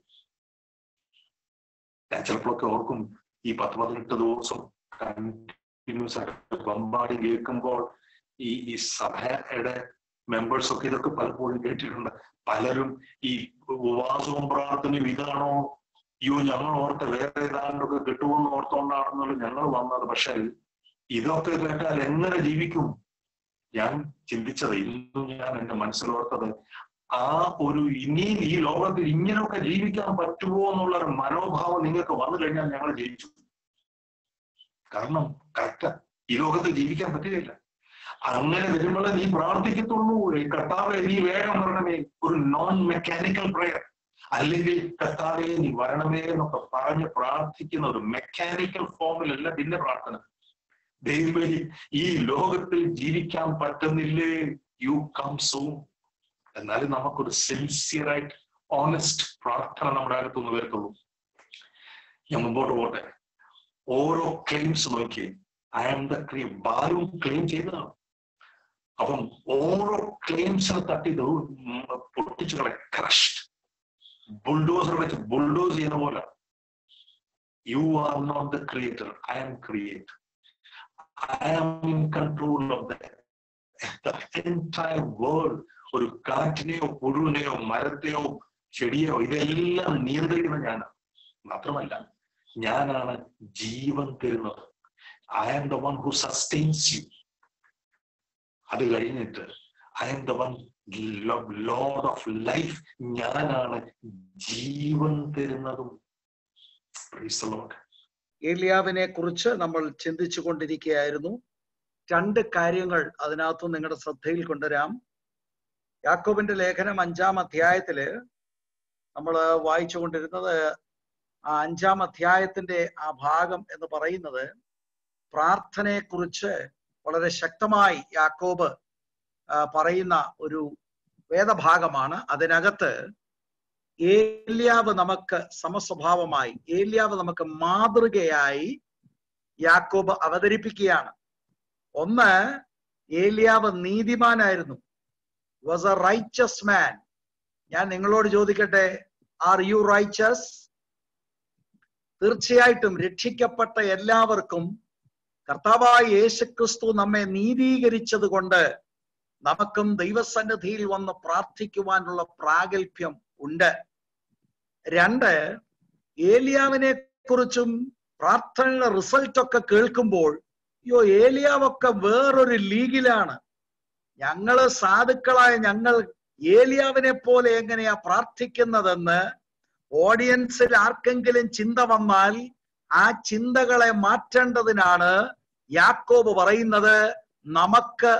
ഞാൻ ചിലപ്പോഴൊക്കെ ഓർക്കും ഈ പത്ത് പതിനെട്ട് ദിവസം കണ്ടിന്യൂസ് ആയിട്ട് ബമ്പാടി കേൾക്കുമ്പോൾ ഈ ഈ സഭയുടെ മെമ്പേഴ്സ് ഒക്കെ ഇതൊക്കെ പലപ്പോഴും കേട്ടിട്ടുണ്ട് പലരും ഈ ഉപവാസവും പ്രാർത്ഥനയും ഇതാണോ അയ്യോ ഞങ്ങൾ ഓർത്ത് വേറെ ഏതാണ്ടൊക്കെ കിട്ടുമെന്ന് ഓർത്തോണ്ടാണെന്നുള്ള ഞങ്ങൾ വന്നത് പക്ഷേ ഇതൊക്കെ കേട്ടാൽ എങ്ങനെ ജീവിക്കും ഞാൻ ചിന്തിച്ചത് ഇന്നും ഞാൻ എന്റെ മനസ്സിലോർത്തത് ആ ഒരു ഇനിയും ഈ ലോകത്തിൽ ഇങ്ങനെയൊക്കെ ജീവിക്കാൻ പറ്റുമോ എന്നുള്ള ഒരു മനോഭാവം നിങ്ങൾക്ക് വന്നു കഴിഞ്ഞാൽ ഞങ്ങൾ ജീവിച്ചു കാരണം കറക്റ്റ് ഈ ലോകത്തിൽ ജീവിക്കാൻ പറ്റുകയില്ല അങ്ങനെ വരുമ്പോൾ നീ പ്രാർത്ഥിക്കത്തുള്ളൂ കർത്താവെ നീ വേഗം വരണമേ ഒരു നോൺ മെക്കാനിക്കൽ പ്രയർ അല്ലെങ്കിൽ കർത്താവെ നീ വരണമേ എന്നൊക്കെ പറഞ്ഞ് പ്രാർത്ഥിക്കുന്ന ഒരു മെക്കാനിക്കൽ ഫോമിലല്ല പിന്നെ പ്രാർത്ഥന ദൈവമേ ഈ ലോകത്തിൽ ജീവിക്കാൻ പറ്റുന്നില്ലേ യു കം സൂൺ എന്നാലും നമുക്കൊരു സിൻസിയറായിട്ട് ഓണസ്റ്റ് പ്രാർത്ഥന നമ്മുടെ അകത്തുനിന്ന് വരത്തുള്ളൂ ഞാൻ മുമ്പോട്ട് പോട്ടെ ഓരോ ക്ലെയിംസ് നോക്കി ഐ ആം ദ ക്ലെയിം ബാലും ക്ലെയിം ചെയ്തതാണ് അപ്പം ഓരോ ക്ലെയിംസിനെ തട്ടി ഇത് പൊട്ടിച്ചു കളെ ക്രഷ്ഡ് ബുൾഡോസർ വെച്ച് ബുൾഡോസ് ചെയ്യുന്ന പോലെ you are not the creator I am creator I am in control of the entire world ഒരു കാറ്റിനെയോ പുഴുവിനെയോ മരത്തെയോ ചെടിയോ ഇതെല്ലാം നിയന്ത്രിക്കുന്ന ഞാനാണ് മാത്രമല്ല ഞാനാണ് ജീവൻ തരുന്നത് I am the one who sustains you അത് കഴിഞ്ഞിട്ട് I am the one Lord of life ഞാനാണ് ജീവൻ തരുന്നതും Praise the Lord. ഏലിയാവിനെ കുറിച്ച് നമ്മൾ ചിന്തിച്ചു കൊണ്ടിരിക്കുകയായിരുന്നു രണ്ട് കാര്യങ്ങൾ അതിനകത്ത് നിങ്ങളുടെ ശ്രദ്ധയിൽ കൊണ്ടുവരാം യാക്കോബിന്റെ ലേഖനം അഞ്ചാം അധ്യായത്തില് നമ്മൾ വായിച്ചു കൊണ്ടിരുന്നത് ആ അഞ്ചാം അധ്യായത്തിന്റെ ആ ഭാഗം എന്ന് പറയുന്നത് പ്രാർത്ഥനയെ കുറിച്ച് വളരെ ശക്തമായി യാക്കോബ് ആ, പറയുന്ന ഒരു വേദഭാഗമാണ് അതിനകത്ത് ഏലിയാവ് നമുക്ക് സമസ്വഭാവമായി ഏലിയാവ് നമുക്ക് മാതൃകയായി യാക്കോബ് അവതരിപ്പിക്കുകയാണ് ഒന്ന് ഏലിയാവ് നീതിമാനായിരുന്നു വാസ് എ റൈച്ചസ് മാൻ ഞാൻ നിങ്ങളോട് ചോദിക്കട്ടെ ആർ യു റൈച്ചസ് തീർച്ചയായിട്ടും രക്ഷിക്കപ്പെട്ട എല്ലാവർക്കും കർത്താവായ യേശുക്രിസ്തു നമ്മെ നീതീകരിച്ചത് കൊണ്ട് നമുക്കും ദൈവസന്നിധിയിൽ വന്ന് പ്രാർത്ഥിക്കുവാനുള്ള പ്രാഗൽഭ്യം ഉണ്ട് രണ്ട് ഏലിയാവിനെ കുറിച്ചും പ്രാർത്ഥനയുടെ റിസൾട്ട് ഒക്കെ കേൾക്കുമ്പോൾ അയ്യോ ഏലിയാവൊക്കെ വേറൊരു ലീഗിലാണ് ഞങ്ങള് സാധുക്കളായ ഞങ്ങൾ ഏലിയാവിനെ പോലെ എങ്ങനെയാ പ്രാർത്ഥിക്കുന്നതെന്ന് ഓഡിയൻസിൽ ആർക്കെങ്കിലും ചിന്ത വന്നാൽ ആ ചിന്തകളെ മാറ്റേണ്ടതിനാണ് യാക്കോബ് പറയുന്നത് നമുക്ക്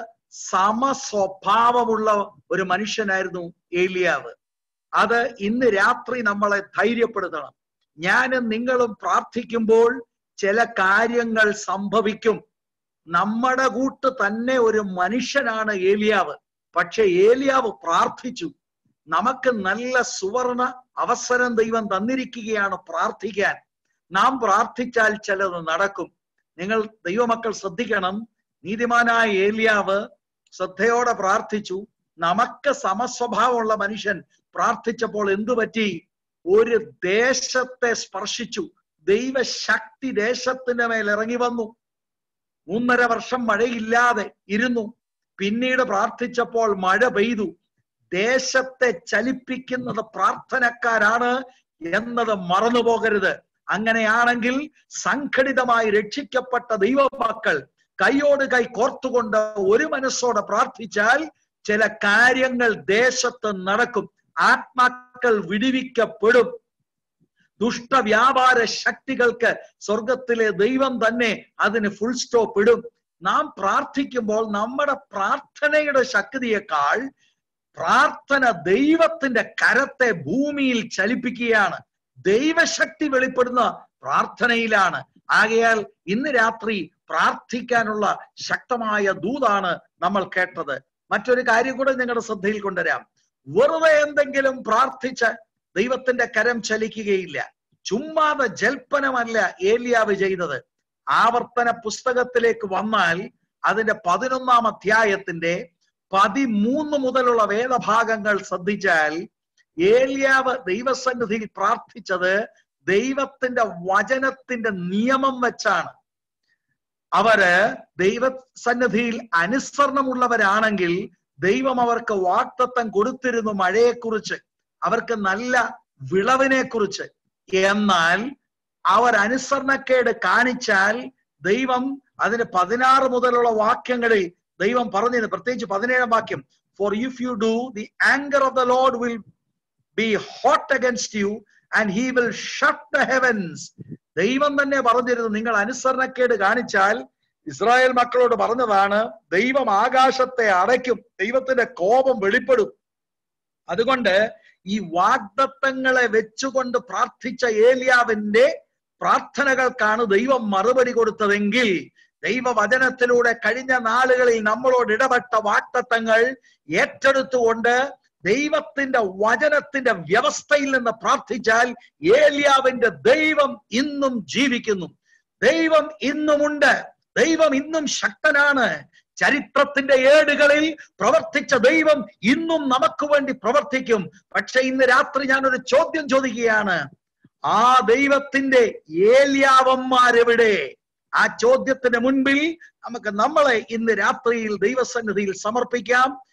സമസ്വഭാവമുള്ള ഒരു മനുഷ്യനായിരുന്നു ഏലിയാവ് അത് ഇന്ന് രാത്രി നമ്മളെ ധൈര്യപ്പെടുത്തണം ഞാനും നിങ്ങളും പ്രാർത്ഥിക്കുമ്പോൾ ചില കാര്യങ്ങൾ സംഭവിക്കും നമ്മുടെ കൂട്ട് തന്നെ ഒരു മനുഷ്യനാണ് ഏലിയാവ് പക്ഷെ ഏലിയാവ് പ്രാർത്ഥിച്ചു നമുക്ക് നല്ല സുവർണ അവസരം ദൈവം തന്നിരിക്കുകയാണ് പ്രാർത്ഥിക്കാൻ നാം പ്രാർത്ഥിച്ചാൽ ചിലത് നടക്കും നിങ്ങൾ ദൈവമക്കൾ ശ്രദ്ധിക്കണം നീതിമാനായ ഏലിയാവ് ശ്രദ്ധയോടെ പ്രാർത്ഥിച്ചു നമുക്ക് സമസ്വഭാവമുള്ള മനുഷ്യൻ പ്രാർത്ഥിച്ചപ്പോൾ എന്തു പറ്റി ഒരു ദേശത്തെ സ്പർശിച്ചു ദൈവശക്തി ദേശത്തിന്റെ മേൽ ഇറങ്ങി വന്നു മൂന്നര വർഷം മഴയില്ലാതെ ഇരുന്നു പിന്നീട് പ്രാർത്ഥിച്ചപ്പോൾ മഴ പെയ്തു ദേശത്തെ ചലിപ്പിക്കുന്നത് പ്രാർത്ഥനക്കാരാണ് എന്നത് മറന്നു പോകരുത് അങ്ങനെയാണെങ്കിൽ സംഘടിതമായി രക്ഷിക്കപ്പെട്ട ദൈവമക്കൾ കൈയോട് കൈ കോർത്തുകൊണ്ട് ഒരു മനസ്സോടെ പ്രാർത്ഥിച്ചാൽ ചില കാര്യങ്ങൾ ദേശത്ത് നടക്കും ആത്മാക്കൾ വിടിവിക്കപ്പെടും ദുഷ്ടവ്യാപാര ശക്തികൾക്ക് സ്വർഗത്തിലെ ദൈവം തന്നെ അതിന് ഫുൾ സ്റ്റോപ്പ് ഇടും നാം പ്രാർത്ഥിക്കുമ്പോൾ നമ്മുടെ പ്രാർത്ഥനയുടെ ശക്തിയേക്കാൾ പ്രാർത്ഥന ദൈവത്തിന്റെ കരത്തെ ഭൂമിയിൽ ചലിപ്പിക്കുകയാണ് ദൈവശക്തി വെളിപ്പെടുന്ന പ്രാർത്ഥനയിലാണ് ആകയാൽ ഇന്ന് രാത്രി പ്രാർത്ഥിക്കാനുള്ള ശക്തമായ ദൂതാണ് നമ്മൾ കേട്ടത് മറ്റൊരു കാര്യം കൂടെ നിങ്ങളുടെ ശ്രദ്ധയിൽ കൊണ്ടുവരാം വെറുതെ എന്തെങ്കിലും പ്രാർത്ഥിച്ച് ദൈവത്തിന്റെ കരം ചലിക്കുകയില്ല ചുമ്മാതെ ജൽപ്പനമല്ല ഏലിയാവ് ചെയ്തത് ആവർത്തന പുസ്തകത്തിലേക്ക് വന്നാൽ അതിന്റെ പതിനൊന്നാം അധ്യായത്തിന്റെ പതിമൂന്ന് മുതലുള്ള വേദഭാഗങ്ങൾ ശ്രദ്ധിച്ചാൽ ഏലിയാവ് ദൈവസന്നിധിയിൽ പ്രാർത്ഥിച്ചത് ദൈവത്തിന്റെ വചനത്തിന്റെ നിയമം വെച്ചാണ് അവര് ദൈവസന്നിധിയിൽ അനുസരണമുള്ളവരാണെങ്കിൽ ദൈവം അവർക്ക് വാക്തത്വം കൊടുത്തിരുന്നു മഴയെക്കുറിച്ച് അവർക്ക് നല്ല വിളവിനെ കുറിച്ച് എന്നാൽ അവർ അനുസരണക്കേട് കാണിച്ചാൽ ദൈവം അതിന് പതിനാറ് മുതലുള്ള വാക്യങ്ങളിൽ ദൈവം പറഞ്ഞിരുന്നു പ്രത്യേകിച്ച് പതിനേഴാം വാക്യം for if you do the anger of the Lord will be hot against you and he will shut the heavens ദൈവം തന്നെ പറഞ്ഞിരുന്നു നിങ്ങൾ അനുസരണക്കേട് കാണിച്ചാൽ ഇസ്രായേൽ മക്കളോട് പറഞ്ഞതാണ് ദൈവം ആകാശത്തെ അടയ്ക്കും ദൈവത്തിന്റെ കോപം വെളിപ്പെടും അതുകൊണ്ട് ഈ വാഗ്ദത്തങ്ങളെ വെച്ചുകൊണ്ട് പ്രാർത്ഥിച്ച ഏലിയാവിന്റെ പ്രാർത്ഥനകൾക്കാണ് ദൈവം മറുപടി കൊടുത്തതെങ്കിൽ ദൈവവചനത്തിലൂടെ കഴിഞ്ഞ നാളുകളിൽ നമ്മളോട് ഇടപെട്ട വാഗ്ദത്തങ്ങൾ ഏറ്റെടുത്തുകൊണ്ട് ദൈവത്തിന്റെ വചനത്തിന്റെ വ്യവസ്ഥയിൽ നിന്ന് പ്രാർത്ഥിച്ചാൽ ഏലിയാവിന്റെ ദൈവം ഇന്നും ജീവിക്കുന്നു ദൈവം ഇന്നുമുണ്ട് ദൈവം ഇന്നും ശക്തനാണ് ചരിത്രത്തിന്റെ ഏടുകളിൽ പ്രവർത്തിച്ച ദൈവം ഇന്നും നമുക്ക് വേണ്ടി പ്രവർത്തിക്കും പക്ഷെ ഇന്ന് രാത്രി ഞാനൊരു ചോദ്യം ചോദിക്കുകയാണ് ആ ദൈവത്തിന്റെ ഏലിയാവന്മാരെവിടെ ആ ചോദ്യത്തിന് മുൻപിൽ നമുക്ക് നമ്മളെ ഇന്ന് രാത്രിയിൽ ദൈവസന്നിധിയിൽ സമർപ്പിക്കാം